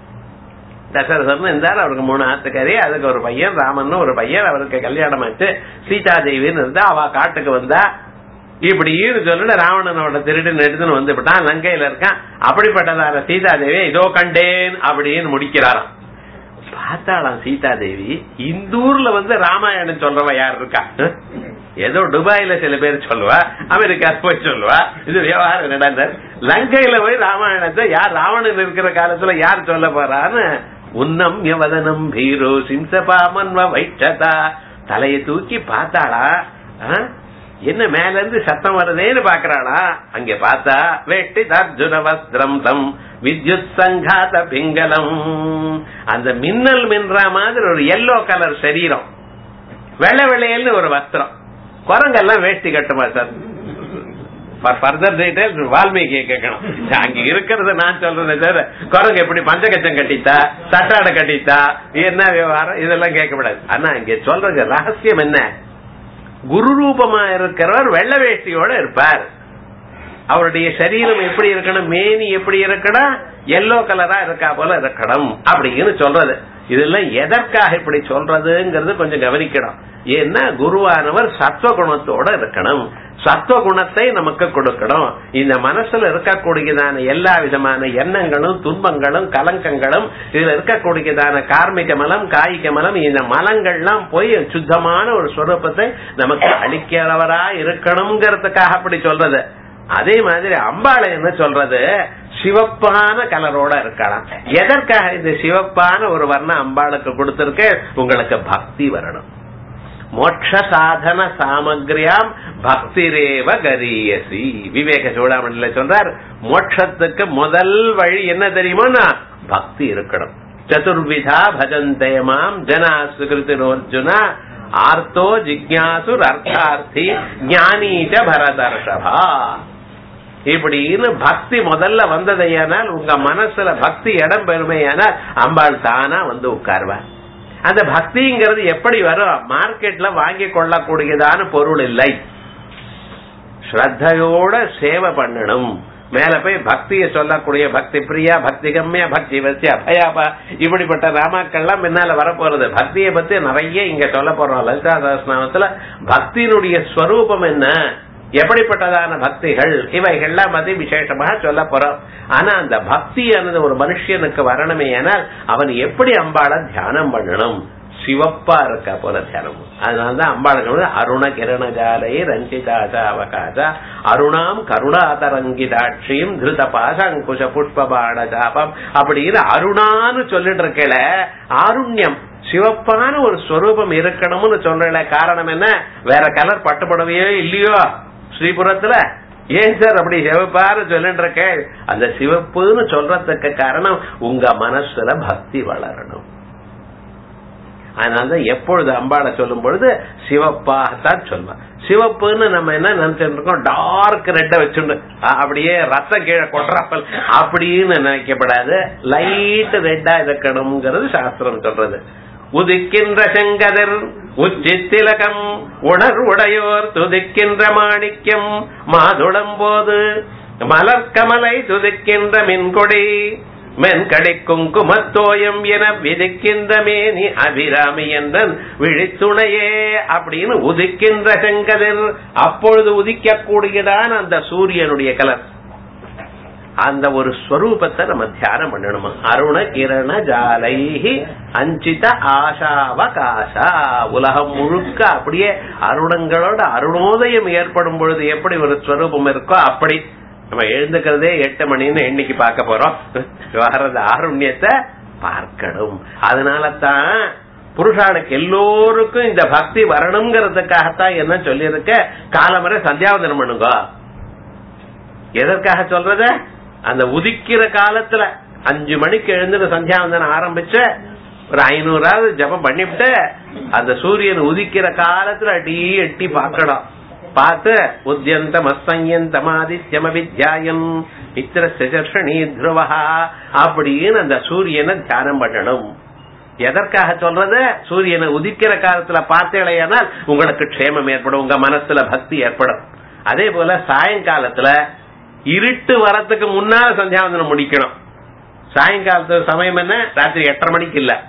தசரதன் இருந்தார் அவருக்கு மூணு ஆத்துக்காரி அதுக்கு ஒரு பையன் ராமன் ஒரு பையன் அவருக்கு கல்யாணம் ஆச்சு சீதா தேவின்னு இருந்தா அவ காட்டுக்கு வந்தா இப்படின்னு சொல்லிட்டு ராவணனோட திருடுன்னு எடுத்துன்னு வந்து விட்டான் லங்கையில இருக்கான் அப்படிப்பட்டதார சீதா தேவி இதோ கண்டேன் அப்படின்னு முடிக்கிறாராம் பார்த்தாளாம் சீதா தேவி இந்தூர்ல வந்து ராமாயணம் சொல்றவ யார் இருக்கா ஏதோ துபாயில சில பேர் சொல்லுவா அமெரிக்கா போய் சொல்லுவா இது விவகாரம் நடந்தார் லங்கையில போய் ராமாயணத்தை யார் ராவணன் இருக்கிற காலத்துல யார் சொல்ல போறான்னு உன்னம் யவதனம் பீரோ சிம்சபாமன்வ வைட்டதா தலையை தூக்கி பார்த்தாளா என்ன மேல இருந்து சத்தம் வருதேன்னு பாக்குறாளா அங்க பார்த்தா வெட்டி தர்ஜுன வஸ்திரம் தம் வித்யுத் சங்காத பிங்கலம் அந்த மின்னல் மின்ற மாதிரி ஒரு எல்லோ கலர் சரீரம் வெள்ளை வெள்ளையல்னு ஒரு வஸ்திரம் குரங்கெல்லாம் வேஷ்டி கட்டுமா சார் ஃபர்தர் டீடைல்ஸ் வால்மீகியை கேட்கணும் அங்க இருக்கிறத நான் சொல்றதை தவிர குரங்கு எப்படி பஞ்சகச்சம் கட்டித்தா தட்டாடை கட்டித்தா என்ன விவகாரம் இதெல்லாம் கேட்கக்கூடாது ஆனா இங்க சொல்றது ரகசியம் என்ன குரு ரூபமா இருக்கிறவர் வெள்ள வேஷ்டியோட இருப்பார் அவருடைய சரீரம் எப்படி இருக்கணும் மேனி எப்படி இருக்கணும் எல்லோ கலரா இருக்கா போல இருக்கணும் அப்படின்னு சொல்றது இதெல்லாம் எதற்காக இப்படி சொல்றதுங்கிறது கொஞ்சம் கவனிக்கணும் ஏன்னா குருவானவர் சத்துவ குணத்தோட இருக்கணும் சத்துவ குணத்தை நமக்கு கொடுக்கணும் இந்த மனசுல இருக்கக்கூடியதான எல்லா விதமான எண்ணங்களும் துன்பங்களும் கலங்கங்களும் இதுல இருக்கக்கூடியதான கார்மிக மலம் காய்க மலம் இந்த மலங்கள்லாம் போய் சுத்தமான ஒரு ஸ்வரூபத்தை நமக்கு அளிக்கிறவரா இருக்கணுங்கிறதுக்காக அப்படி சொல்றது அதே மாதிரி அம்பாளை என்ன சொல்றது சிவப்பான கலரோட இருக்கலாம் எதற்காக இந்த சிவப்பான ஒரு வர்ணம் அம்பாளுக்கு கொடுத்திருக்க உங்களுக்கு பக்தி வரணும் மோட்ச சாதன சாமகிரியாம் பக்திரேவ கரியசி விவேக சூடாமணில சொல்றார் மோட்சத்துக்கு முதல் வழி என்ன தெரியுமோனா பக்தி இருக்கணும் சதுர்விதா பஜந்தயமாம் ஜனா சுகிருத்தினோர்ஜுனா ஆர்த்தோ ஜிக்யாசு அர்த்தார்த்தி ஞானீச்ச பரதர்ஷபா இப்படின்னு பக்தி முதல்ல வந்ததையானால் உங்க மனசுல பக்தி இடம் பெருமையானால் அம்பாள் தானா வந்து உட்கார்வார் அந்த பக்திங்கிறது எப்படி வரும் மார்க்கெட்ல வாங்கி கொள்ளக்கூடியதான பொருள் இல்லை ஸ்ரத்தையோட சேவை பண்ணணும் மேல போய் பக்திய சொல்லக்கூடிய பக்தி பிரியா பக்தி கம்யா பக்தி வசியா அபயாபா இப்படிப்பட்ட ராமாக்கள்லாம் முன்னால வரப்போறது பக்தியை பத்தி நிறைய இங்க சொல்ல போறோம் லலிதா சகஸ்நாமத்துல பக்தியினுடைய ஸ்வரூபம் என்ன எப்படிப்பட்டதான பக்திகள் இவைகள்லாம் பத்தி விசேஷமாக சொல்ல போறோம் ஆனா அந்த பக்தியானது ஒரு மனுஷனுக்கு வரணுமே ஆனால் அவன் எப்படி அம்பாள தியானம் பண்ணணும் சிவப்பா இருக்கா போல தியானம் அதனாலதான் அம்பாளுக்கு அருண கிரணஜாலை ரஞ்சிதாசா அவகாசா அருணாம் கருணாதரங்கிதாட்சியும் திருத பாச அங்குஷ புஷ்பபாட ஜாபம் அப்படின்னு அருணான்னு சொல்லிட்டு இருக்கல ஆருண்யம் சிவப்பான ஒரு ஸ்வரூபம் இருக்கணும்னு சொல்றல காரணம் என்ன வேற கலர் பட்டுப்படவையோ இல்லையோ ஸ்ரீபுரத்துல ஏன் சார் அப்படி சிவப்பாரு சொல்லிட்டு இருக்க அந்த சிவப்புன்னு சொல்றதுக்கு காரணம் உங்க மனசுல பக்தி வளரணும் அதனாலதான் எப்பொழுது அம்பாளை சொல்லும் பொழுது சிவப்பாகத்தான் சொல்லுவான் சிவப்புன்னு நம்ம என்ன நினைச்சிட்டு இருக்கோம் டார்க் ரெட்ட வச்சுண்டு அப்படியே ரத்தம் கீழே கொட்டுறாப்பல் அப்படின்னு நினைக்கப்படாது லைட் ரெட்டா இருக்கணுங்கிறது சாஸ்திரம் சொல்றது உதிக்கின்ற செங்கதிர் உச்சித்திலகம் உணர் உடையோர் துதிக்கின்ற மாணிக்கம் மாதுளம் போது மலர்கமலை துதிக்கின்ற மின்கொடி மென்கடை குங்குமத்தோயம் என விதிக்கின்ற மேனி அபிராமி என்றன் விழித்துணையே அப்படின்னு உதிக்கின்ற செங்கதிர் அப்பொழுது உதிக்கக்கூடியதான் அந்த சூரியனுடைய கலர் அந்த ஒரு ஸ்வரூபத்தை நம்ம தியானம் பண்ணணுமா அருண கிரண ஜாலைஹி அஞ்சித ஆஷாவகாசா உலகம் முழுக்க அப்படியே அருணங்களோட அருணோதயம் ஏற்படும் பொழுது எப்படி ஒரு ஸ்வரூபம் இருக்கோ அப்படி நம்ம எழுந்துக்கிறதே எட்டு மணின்னு எண்ணிக்கு பார்க்க போறோம் வர்றது ஆருண்யத்தை பார்க்கணும் அதனால தான் புருஷாளுக்கு எல்லோருக்கும் இந்த பக்தி வரணுங்கிறதுக்காகத்தான் என்ன சொல்லியிருக்க காலமுறை சந்தியாவந்தனம் பண்ணுங்க எதற்காக சொல்றத அந்த உதிக்கிற காலத்துல அஞ்சு மணிக்கு எழுந்து சந்தியாவந்தனம் ஆரம்பிச்ச ஒரு ஐநூறாவது ஜபம் பண்ணிவிட்டு அந்த சூரியன் உதிக்கிற காலத்துல அடி எட்டி பார்க்கணும் பார்த்து உத்தியந்தம் அஸ்தயந்தம் ஆதித்யம் அவித்யாயம் இத்திர சஜர்ஷணி துருவா அப்படின்னு அந்த சூரியனை தியானம் பண்ணணும் எதற்காக சொல்றது சூரியனை உதிக்கிற காலத்துல பார்த்தேலையானால் உங்களுக்கு க்ஷேமம் ஏற்படும் உங்க மனசுல பக்தி ஏற்படும் அதே போல சாயங்காலத்துல இருட்டு வரத்துக்கு முன்னால சந்தியாவந்தனம் முடிக்கணும் சாயங்காலத்து சமயம் என்ன ராத்திரி எட்டரை மணிக்கு இல்ல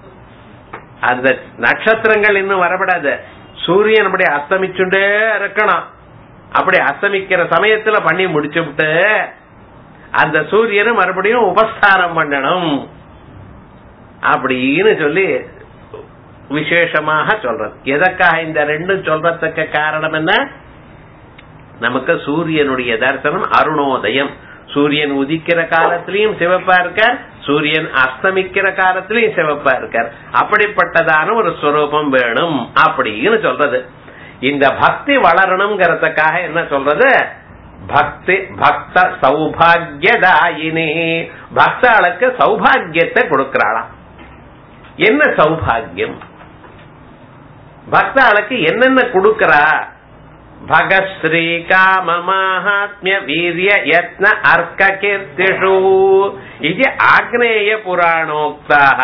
அந்த நட்சத்திரங்கள் இன்னும் வரப்படாது சூரியன் அப்படி அஸ்தமிச்சுட்டே இருக்கணும் அப்படி அஸ்தமிக்கிற சமயத்துல பண்ணி முடிச்சு விட்டு அந்த சூரியனை மறுபடியும் உபஸ்தானம் பண்ணணும் அப்படின்னு சொல்லி விசேஷமாக சொல்றது எதற்காக இந்த ரெண்டும் சொல்றதுக்கு காரணம் என்ன நமக்கு சூரியனுடைய தரிசனம் அருணோதயம் சூரியன் உதிக்கிற காலத்திலையும் சிவப்பா இருக்கார் சூரியன் அஸ்தமிக்கிற காலத்திலையும் சிவப்பா இருக்கார் அப்படிப்பட்டதான ஒரு ஸ்வரூபம் வேணும் அப்படின்னு சொல்றது இந்த பக்தி வளரணுங்கிறதுக்காக என்ன சொல்றது பக்தி பக்த சௌபாகியதாயினி பக்தாளுக்கு சௌபாகியத்தை கொடுக்கிறாளாம் என்ன சௌபாகியம் பக்தாளுக்கு என்னென்ன கொடுக்கறா भगश्री काम माहात्म्य वीर्य यत्न अर्क कीर्तिषु इति आग्नेय पुराणोक्ताः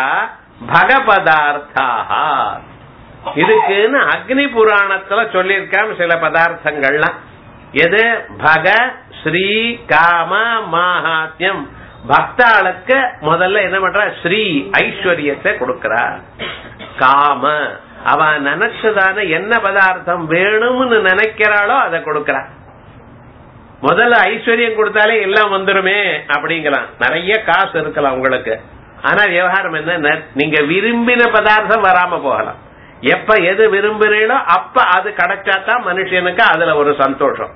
भगपदार्थाः இதுக்குன்னு அக்னி புராணத்துல சொல்லியிருக்காம சில பதார்த்தங்கள்லாம் எது பக ஸ்ரீ காம மாஹாத்யம் பக்தாளுக்கு முதல்ல என்ன பண்றா ஸ்ரீ ஐஸ்வர்யத்தை கொடுக்கிறா காம அவ நினைச்சதான என்ன பதார்த்தம் வேணும்னு நினைக்கிறாளோ அதை கொடுக்கறா முதல்ல ஐஸ்வர்யம் கொடுத்தாலே எல்லாம் வந்துருமே அப்படிங்கலாம் நிறைய காசு இருக்கலாம் உங்களுக்கு ஆனா விவகாரம் என்ன நீங்க விரும்பின பதார்த்தம் வராம போகலாம் எப்ப எது விரும்புறீங்களோ அப்ப அது கிடைச்சாதான் மனுஷனுக்கு அதுல ஒரு சந்தோஷம்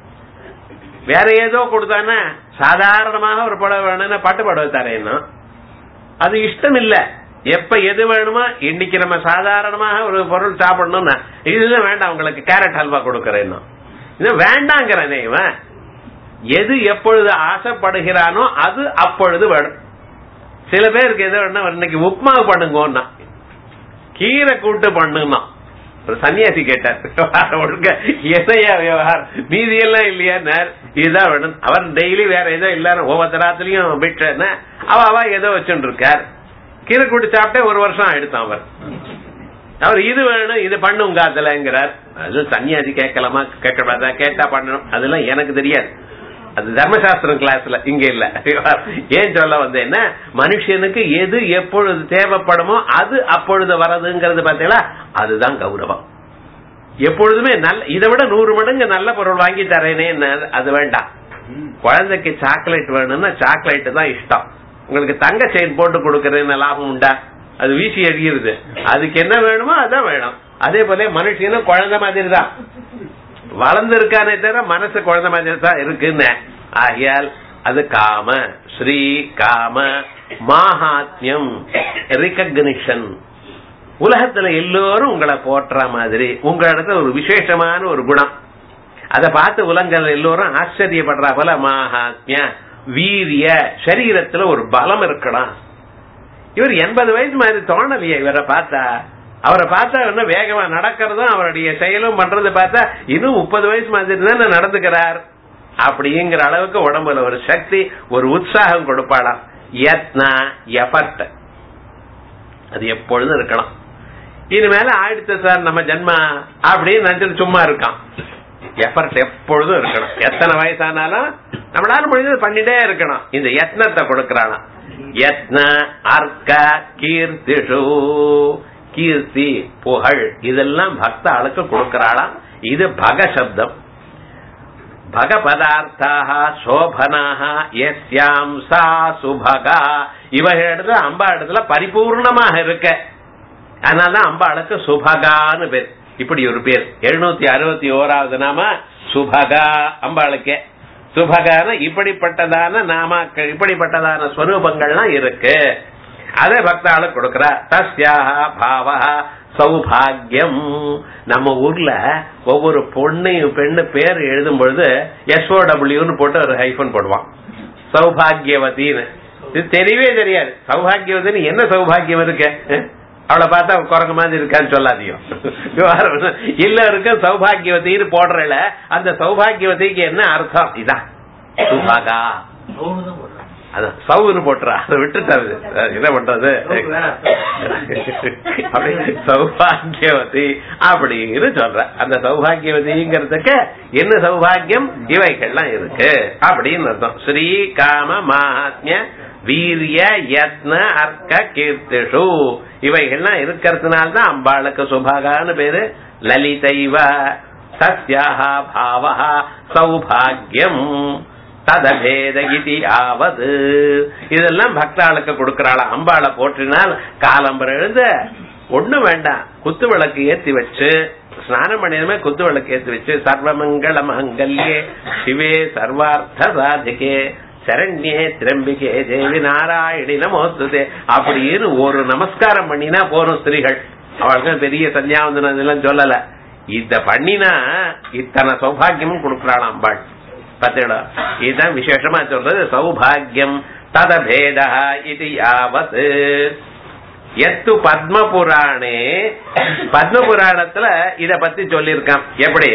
வேற ஏதோ கொடுத்தானே சாதாரணமாக ஒரு புடவை வேணும்னு பட்டு புடவை தரேன்னா அது இஷ்டம் இல்ல எப்ப எது வேணுமோ இன்னைக்கு நம்ம சாதாரணமாக ஒரு பொருள் சாப்பிடணும்னா இதுதான் வேண்டாம் உங்களுக்கு கேரட் ஹல்வா கொடுக்கறேன்னா இது வேண்டாங்கிறனே இவன் எது எப்பொழுது ஆசைப்படுகிறானோ அது அப்பொழுது வேணும் சில பேருக்கு எது வேணும் இன்னைக்கு உப்மா பண்ணுங்கன்னா கீரை கூட்டு பண்ணுனா ஒரு சன்னியாசி கேட்டார் ஒழுங்க எதையா விவகாரம் மீதி எல்லாம் இல்லையா இதுதான் வேணும் அவர் டெய்லி வேற ஏதோ இல்ல ஒவ்வொருத்தராத்திலையும் விட்டுன அவ அவ ஏதோ வச்சுட்டு இருக்கார் கீரை கூட்டு சாப்பிட்டே ஒரு வருஷம் ஆயிடுத்தான் அவர் அவர் இது வேணும் இது பண்ணுங்க அதுலங்கிறார் அது சன்னியாசி கேட்கலாமா கேட்கக்கூடாதா கேட்டா பண்ணணும் அதெல்லாம் எனக்கு தெரியாது அது தர்மசாஸ்திரம் கிளாஸ்ல இங்க இல்ல ஏன் சொல்ல வந்தேன்னா மனுஷனுக்கு எது எப்பொழுது தேவைப்படுமோ அது அப்பொழுது வரதுங்கிறது பாத்தீங்களா அதுதான் கௌரவம் எப்பொழுதுமே நல்ல இதை விட நூறு மடங்கு நல்ல பொருள் வாங்கி தரேனே அது வேண்டாம் குழந்தைக்கு சாக்லேட் வேணும்னா சாக்லேட் தான் இஷ்டம் உங்களுக்கு தங்க செயின் போட்டு கொடுக்கறதுன்னு லாபம் உண்டா அது வீசி எறிகிறது அதுக்கு என்ன வேணுமோ அதான் வேணும் அதே போல மனுஷனும் குழந்தை மாதிரி தான் வளர்ந்து இருக்கானே தவிர மனசு குழந்தை மாதிரி தான் இருக்குன்னு ஆகையால் அது காம ஸ்ரீ காம மாஹாத்மியம் ரிகக்னிஷன் உலகத்துல எல்லோரும் உங்களை போற்ற மாதிரி உங்க இடத்துல ஒரு விசேஷமான ஒரு குணம் அதை பார்த்து உலகங்கள் எல்லோரும் ஆச்சரியப்படுறா போல மாஹாத்மிய வீரிய சரீரத்துல ஒரு பலம் இருக்கலாம் இவர் எண்பது வயசு மாதிரி தோணலையே இவரை பார்த்தா அவரை பார்த்தா என்ன வேகமா நடக்கிறதும் அவருடைய செயலும் பண்றது பார்த்தா இன்னும் முப்பது வயசு மாதிரி தானே நடந்துக்கிறார் அப்படிங்கிற அளவுக்கு உடம்புல ஒரு சக்தி ஒரு உற்சாகம் கொடுப்பாளாம் யத்னா எஃபர்ட் அது எப்பொழுதும் இருக்கலாம் இனிமேல ஆயிடுச்சு சார் நம்ம ஜென்மா அப்படின்னு நினைச்சிட்டு சும்மா இருக்கான் எஃபர்ட் எப்பொழுதும் இருக்கணும் எத்தனை வயசானாலும் நம்மளால முடிஞ்சது பண்ணிட்டே இருக்கணும் இந்த யத்னத்தை கொடுக்கறானா யத்ன அர்க்க கீர்த்திஷு கீர்த்தி புகழ் இதெல்லாம் பக்த ஆளுக்கு கொடுக்கறாளாம் இது பக சப்தம் பக பதார்த்தாக சோபனாக எஸ்யாம் சா சுபகா இவக இடத்துல அம்பா இடத்துல பரிபூர்ணமாக இருக்க அதனாலதான் அம்பாளுக்கு சுபகான்னு பேர் இப்படி ஒரு பேர் எழுநூத்தி அறுபத்தி ஓராவது நாம சுபகா அம்பாளுக்கே சுபகான இப்படிப்பட்டதான நாமாக்கள் இப்படிப்பட்டதான ஸ்வரூபங்கள்லாம் இருக்கு அதை பக்தாளுக்கு கொடுக்கிற தஸ்யாக பாவா சௌபாகியம் நம்ம ஊர்ல ஒவ்வொரு பொண்ணையும் பெண்ணு பேர் எழுதும் பொழுது எஸ்ஓடபிள்யூன்னு போட்டு ஒரு ஹைஃபன் போடுவான் சௌபாகியவதின்னு இது தெரியவே தெரியாது சௌபாகியவதின்னு என்ன சௌபாகியம் இருக்கு அவளை பார்த்தா குரங்கு மாதிரி இருக்கான்னு சொல்லாதியும் இல்ல இருக்க சௌபாகியவதின்னு போடுறல அந்த சௌபாகியவதிக்கு என்ன அர்த்தம் இதான் சுபாகா அதான் சவுன்னு போட்டுறா அதை விட்டுட்டாரு என்ன பண்றது அப்படி சௌபாகியவதி அப்படின்னு சொல்ற அந்த சௌபாகியவதிங்கிறதுக்கு என்ன சௌபாகியம் இவைகள்லாம் இருக்கு அப்படின்னு அர்த்தம் ஸ்ரீ காம மகாத்மிய வீரிய யத்ன அர்க்க கீர்த்திஷு இவைகள்லாம் இருக்கிறதுனால்தான் அம்பாளுக்கு சுபாகான்னு பேரு லலிதைவ சத்யாக பாவ சௌபாகியம் ததபேத இதி ஆவது இதெல்லாம் பக்தாளுக்கு கொடுக்கறாள அம்பாளை போற்றினால் காலம்பரம் எழுந்த ஒண்ணு வேண்டாம் குத்து விளக்கு ஏத்தி வச்சு ஸ்நானம் பண்ணிடுமே குத்து விளக்கு ஏத்தி வச்சு சர்வமங்கள மங்கல்யே சிவே சர்வார்த்த சாதிகே சரண்யே திரம்பிகே தேவி நாராயணி நமோத்துதே அப்படின்னு ஒரு நமஸ்காரம் பண்ணினா போறோம் ஸ்திரீகள் அவளுக்கு பெரிய சந்தியாவந்தனம் இதெல்லாம் சொல்லல இத பண்ணினா இத்தனை சௌபாகியமும் கொடுக்கறாளாம் அம்பாள் பத்திடா இதுதான் விசேஷமா சொல்றது சௌபாகியம் ததபேத இது யாவத் எத்து பத்ம புராணே பத்ம புராணத்துல இத பத்தி சொல்லியிருக்கான் எப்படி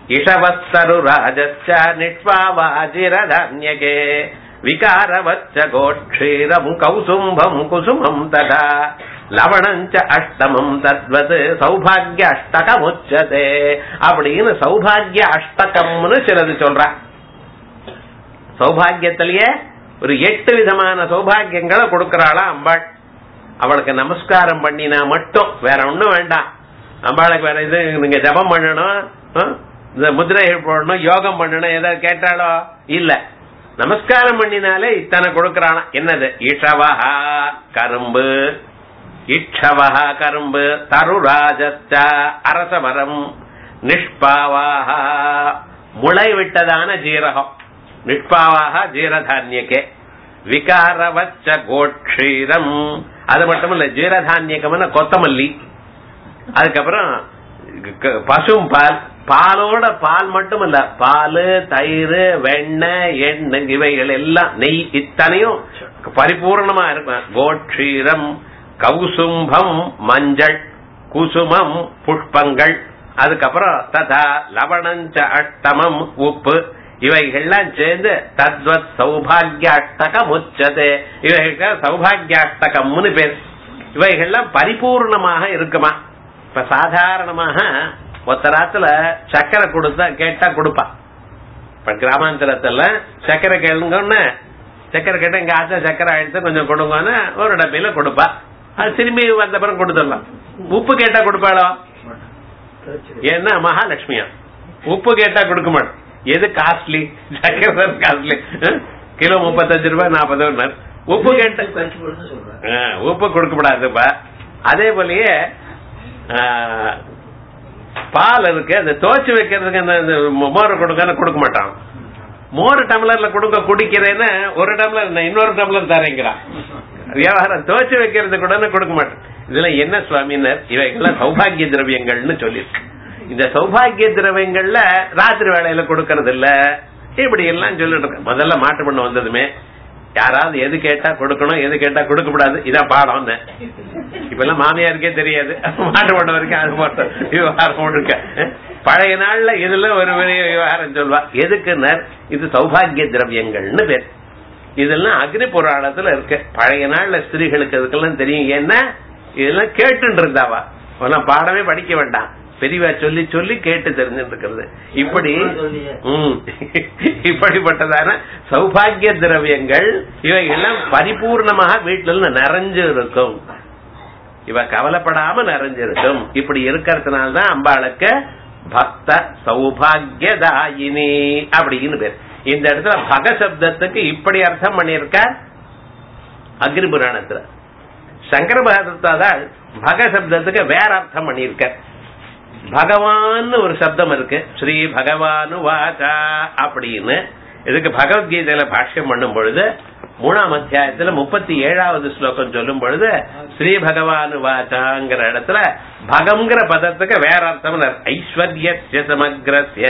இஷவஸ்தரு ராஜச்ச நிஷ்பாவாஜிரதான்யகே விகாரவச்ச கோட்சீரம் கௌசும்பம் குசுமம் ததா லவணஞ்ச அஷ்டமம் தத்வத் சௌபாகிய அஷ்டகமுச்சதே அப்படின்னு சௌபாகிய அஷ்டகம்னு சிலது சொல்றா சௌபாகியத்திலேயே ஒரு எட்டு விதமான சௌபாகியங்களை கொடுக்கறாளா அம்பாள் அவளுக்கு நமஸ்காரம் பண்ணினா மட்டும் வேற ஒண்ணும் வேண்டாம் அம்பாளுக்கு வேற இது நீங்க ஜபம் பண்ணணும் ஆ? இந்த முதிரைகள் போடணும் யோகம் பண்ணணும் ஏதாவது கேட்டாலோ இல்ல நமஸ்காரம் பண்ணினாலே இத்தனை கொடுக்கறானா என்னது இஷவஹா கரும்பு இட்சவஹா கரும்பு தருராஜச்ச அரசமரம் நிஷ்பாவாக முளை விட்டதான ஜீரகம் நிஷ்பாவாக ஜீரதான்யக்கே விகாரவச்ச கோட்சீரம் அது மட்டும் இல்ல ஜீரதான்யகம்னு கொத்தமல்லி அதுக்கப்புறம் க- பசும் பால் பாலோட பால் மட்டும் இல்ல பால் தயிர் வெண்ணெய் எண்ணெய் இவைகள் எல்லாம் நெய் இத்தனையும் பரிபூர்ணமா இருக்கும் கோட்சீரம் கௌசும்பம் மஞ்சள் குசுமம் புஷ்பங்கள் அதுக்கப்புறம் ததா லவணஞ்ச அஷ்டமம் உப்பு இவைகள்லாம் சேர்ந்து தத்வத் சௌபாகிய அஷ்டகம் உச்சதே இவைகளுக்கு சௌபாகிய அஷ்டகம்னு பேர் இவைகள்லாம் பரிபூர்ணமாக இருக்குமா இப்ப சாதாரணமாக ஒத்தராத்துல சக்கரை கொடுத்தா கேட்டா கொடுப்பா இப்ப கிராமாந்தரத்துல சக்கரை கேளுங்கன்னு சக்கரை கேட்டா எங்க ஆச்சா சக்கரை ஆயிடுச்சு கொஞ்சம் கொடுங்கன்னு ஒரு டப்பையில கொடுப்பா அது திரும்பி வந்த பிறகு கொடுத்துடலாம் உப்பு கேட்டா கொடுப்பாளோ ஏன்னா மகாலட்சுமியா உப்பு கேட்டா கொடுக்க மாட்டோம் எது காஸ்ட்லி சக்கரை காஸ்ட்லி கிலோ முப்பத்தஞ்சு ரூபாய் நாற்பது ரூபாய் உப்பு கேட்ட ஆ, உப்பு கொடுக்கப்படாதுப்பா அதே போலயே ஆ, பால் இருக்கு அந்த துவச்சு வைக்கிறதுக்கு அந்த அந்த மோர் கொடுக்க கொடுக்க மாட்டான் மோர் டம்ளர்ல கொடுக்க குடிக்கிறேன்னு ஒரு டம்ளர் நான் இன்னொரு டம்ளர் தரேங்கிறான் வியாபாரம் துவச்சு வைக்கிறது கூட கொடுக்க மாட்டேன் இதுல என்ன சுவாமினர் இவைகள்லாம் சௌபாகிய திரவியங்கள்னு சொல்லியிருக்கு இந்த சௌபாகிய திரவியங்கள்ல ராத்திரி வேலையில கொடுக்கறது இல்ல இப்படி எல்லாம் சொல்லிட்டு இருக்கு முதல்ல மாட்டு பண்ண வந்ததுமே யாராவது எது கேட்டா கொடுக்கணும் எது கேட்டா கொடுக்க கூடாது இதான் பாடம் இப்ப எல்லாம் மாமியாருக்கே தெரியாது மாட்டு பண்ண வரைக்கும் அது மட்டும் விவகாரம் முழுக்க பழைய நாள்ல இதுல ஒரு பெரிய விவகாரம் சொல்வா எதுக்குன்னா இது சௌபாகிய திரவியங்கள்னு பேர் இதெல்லாம் அக்னி புராணத்துல இருக்கு பழைய நாள்ல ஸ்திரீகளுக்கு அதுக்கெல்லாம் தெரியும் ஏன்னா இதெல்லாம் கேட்டுட்டு இருந்தாவா அதெல்லாம் பாடமே படிக்க வேண்டாம் பெரியவா சொல்லி சொல்லி கேட்டு தெரிஞ்சுட்டு இருக்கிறது இப்படி ம், இப்படிப்பட்டதான சௌபாகிய திரவியங்கள் இவைகள்லாம் பரிபூர்ணமாக வீட்டுல நிறைஞ்சு இருக்கும் இவ கவலைப்படாம நிறைஞ்சிருக்கும் இப்படி இருக்கிறதுனாலதான் அம்பாளுக்கு பக்த சௌபாகியதாயினி அப்படின்னு பேர் இந்த இடத்துல பக சப்தத்துக்கு இப்படி அர்த்தம் பண்ணியிருக்க அக்னி புராணத்துல சங்கர பகவத்தால் பக சப்தத்துக்கு வேற அர்த்தம் பண்ணியிருக்க பகவான் ஒரு சப்தம் இருக்கு ஸ்ரீ பகவானு வாச்சா அப்படின்னு இதுக்கு பகவத்கீதையில பாஷ்யம் பண்ணும் பொழுது மூணாம் அத்தியாயத்துல முப்பத்தி ஏழாவது ஸ்லோகம் சொல்லும் பொழுது ஸ்ரீ பகவானு வாச்சாங்கிற இடத்துல பகம்ங்கிற பதத்துக்கு வேற அர்த்தம் ஐஸ்வர்ய சமக்ரஸ்ய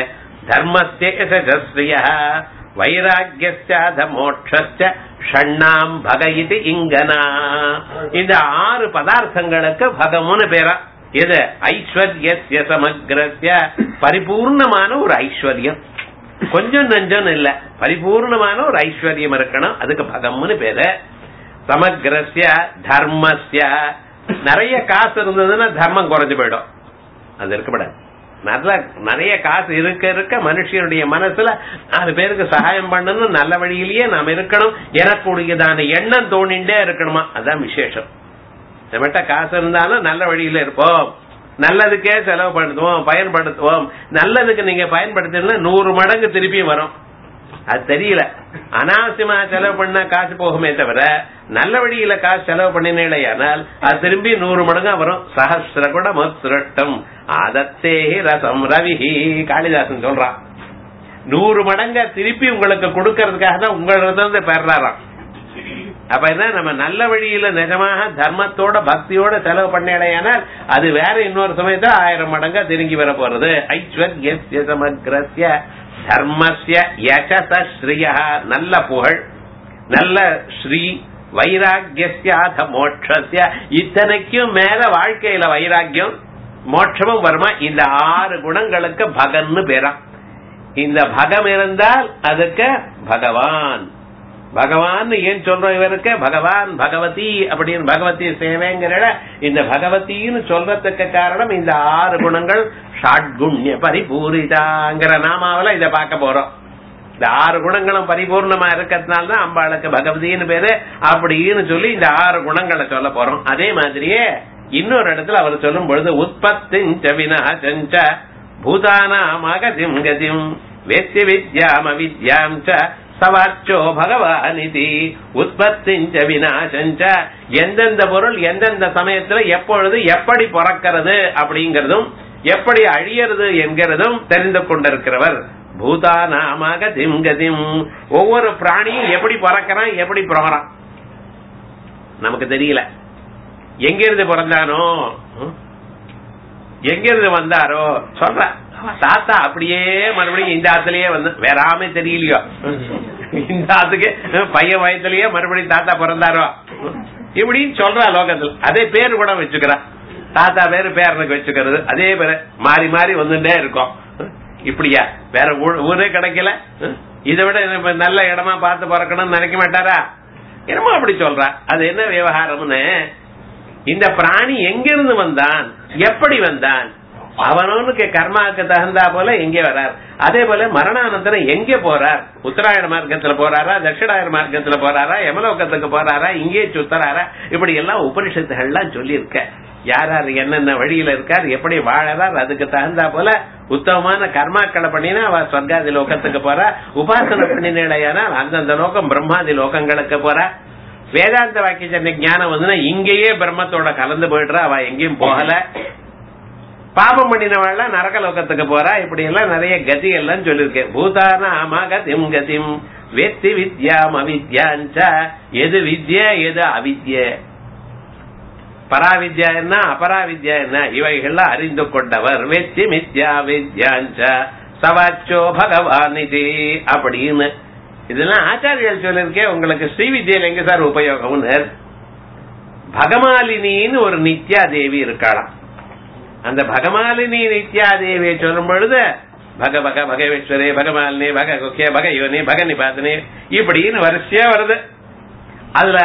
தர்மஸ்ய வைராகியஸ்யாத மோட்சஸ்ய ஷண்ணாம் பக இது இங்கனா இந்த ஆறு பதார்த்தங்களுக்கு பகம்னு பேரா இது ஐஸ்வர்ய சமக்ரஸ்ய பரிபூர்ணமான ஒரு ஐஸ்வர்யம் கொஞ்சம் நஞ்சம் இல்ல பரிபூர்ணமான ஒரு ஐஸ்வர்யம் இருக்கணும் அதுக்கு பகம்னு பேரு சமக்ரஸ்ய தர்மஸ்ய நிறைய காசு இருந்ததுன்னா தர்மம் குறைஞ்சு போயிடும் அது இருக்கப்படாது நல்ல நிறைய காசு இருக்க இருக்க மனுஷனுடைய மனசுல நாலு பேருக்கு சகாயம் பண்ணணும் நல்ல வழியிலேயே நாம் இருக்கணும் எனக்குடையதான எண்ணம் தோணிண்டே இருக்கணுமா அதான் விசேஷம் நம்மகிட்ட காசு இருந்தாலும் நல்ல வழியில இருப்போம் நல்லதுக்கே செலவு பண்ணுவோம் பயன்படுத்துவோம் நல்லதுக்கு நீங்க பயன்படுத்தினா நூறு மடங்கு திருப்பியும் வரும் அது தெரியல அனாவசியமா செலவு பண்ணா காசு போகுமே தவிர நல்ல வழியில காசு செலவு பண்ணினேடையானால் அது திரும்பி நூறு மடங்கா வரும் சஹசிர கூட மத்ருட்டம் அதத்தே ரசம் ரவிஹி காளிதாசன் சொல்றான் நூறு மடங்கா திருப்பி உங்களுக்கு கொடுக்கறதுக்காக தான் உங்களிடத்துல பெறாராம் அப்ப என்ன நம்ம நல்ல வழியில நிஜமாக தர்மத்தோட பக்தியோட செலவு பண்ணேடையானால் அது வேற இன்னொரு சமயத்துல ஆயிரம் மடங்கா திரும்பி வர போறது ஐஸ்வர்ய சமக்ரஸ்ய தர்மஸ்ய யசத ஸ்ரீயா நல்ல புகழ் நல்ல ஸ்ரீ வைராகியஸ்யாத மோட்சஸ்ய இத்தனைக்கும் மேல வாழ்க்கையில வைராக்கியம் மோட்சமும் வருமா இந்த ஆறு குணங்களுக்கு பகன்னு பேரா இந்த பகம் இருந்தால் அதுக்கு பகவான் பகவான் ஏன் சொல்றோம் இவருக்கு பகவான் பகவதி அப்படின்னு பகவதி சேவைங்கிற இந்த பகவதின்னு சொல்றதுக்கு காரணம் இந்த ஆறு குணங்கள் ஷாட்குண்ய பரிபூரிதாங்கிற நாமாவில இத பார்க்க போறோம் இந்த ஆறு குணங்களும் பரிபூர்ணமா இருக்கிறதுனால தான் அம்பாளுக்கு பகவதின்னு பேரு அப்படின்னு சொல்லி இந்த ஆறு குணங்களை சொல்ல போறோம் அதே மாதிரியே இன்னொரு இடத்துல அவர் சொல்லும் பொழுது உற்பத்தி வினாச்ச பூதானாமாக கதிம் வேத்தி வித்யாம வித்யாம் ச சவாச்சோ பகவானிதி உற்பத்திஞ்ச வினாசஞ்ச எந்தெந்த பொருள் எந்தெந்த சமயத்துல எப்பொழுது எப்படி பிறக்கிறது அப்படிங்கறதும் எப்படி அழியறது என்கிறதும் தெரிந்து கொண்டிருக்கிறவர் பூதானாமாக திம்கதிம் ஒவ்வொரு பிராணியும் எப்படி பிறக்கிறான் எப்படி பிறகுறான் நமக்கு தெரியல எங்கிருந்து பிறந்தானோ எங்கிருந்து வந்தாரோ சொல்ற தாத்தா அப்படியே மறுபடியும் இந்த ஆத்துலயே வந்து வேறாமே தெரியலையோ இந்த ஆத்துக்கு பையன் வயசுலயே மறுபடியும் தாத்தா பிறந்தாரோ இப்படின்னு சொல்றா லோகத்தில் அதே பேரு கூட வச்சுக்கிறா தாத்தா பேரு பேரனுக்கு வச்சுக்கிறது அதே பேரு மாறி மாறி வந்துட்டே இருக்கும் இப்படியா வேற ஊரே கிடைக்கல இதை விட நல்ல இடமா பார்த்து பிறக்கணும்னு நினைக்க மாட்டாரா என்னமோ அப்படி சொல்றா அது என்ன விவகாரம்னு இந்த பிராணி எங்கிருந்து வந்தான் எப்படி வந்தான் அவனவனுக்கு கர்மாவுக்கு தகுந்தா போல எங்கே வரார் அதே போல மரணானந்தரம் எங்கே போறார் உத்தராயண மார்க்கத்துல போறாரா தட்சிணாயன மார்க்கத்துல போறாரா யமலோகத்துக்கு போறாரா இங்கே சுத்தராரா இப்படி எல்லாம் உபனிஷத்துகள்லாம் சொல்லி இருக்க யார் யார் என்னென்ன வழியில இருக்கார் எப்படி வாழறார் அதுக்கு தகுந்தா போல உத்தமமான கர்மாக்களை பண்ணினா அவ சொர்க்காதி லோகத்துக்கு போறா உபாசனை பண்ணினால் அந்தந்த லோகம் பிரம்மாதி லோகங்களுக்கு போறா வேதாந்த வாக்கிய ஞானம் வந்துன்னா இங்கேயே பிரம்மத்தோட கலந்து போயிடுறா அவ எங்கேயும் போகல பாபம் பண்ணினவாள் நரக லோகத்துக்கு போறா இப்படி எல்லாம் நிறைய கதி எல்லாம் சொல்லிருக்கேன் பூதான ஆமா கதிம் கதிம் வேத்தி வித்யாம் அவித்யாஞ்ச எது வித்ய எது அவித்ய பராவித்யா என்ன அபராவித்யா என்ன இவைகள்லாம் அறிந்து கொண்டவர் வெத்தி மித்யா வித்யாஞ்ச சவாச்சோ பகவான் இது அப்படின்னு இதெல்லாம் ஆச்சாரியர்கள் சொல்லிருக்கேன் உங்களுக்கு ஸ்ரீ வித்யில எங்க சார் உபயோகம்னு பகமாலினின்னு ஒரு நித்யா தேவி இருக்காளாம் அந்த பகமாலினி நித்யா தேவியை சொல்லும் பொழுது பக பக பகவேஸ்வரே பகமாலினி பக குக்கிய பக யோனி பக நிபாதனி இப்படின்னு வரிசையா வருது அதுல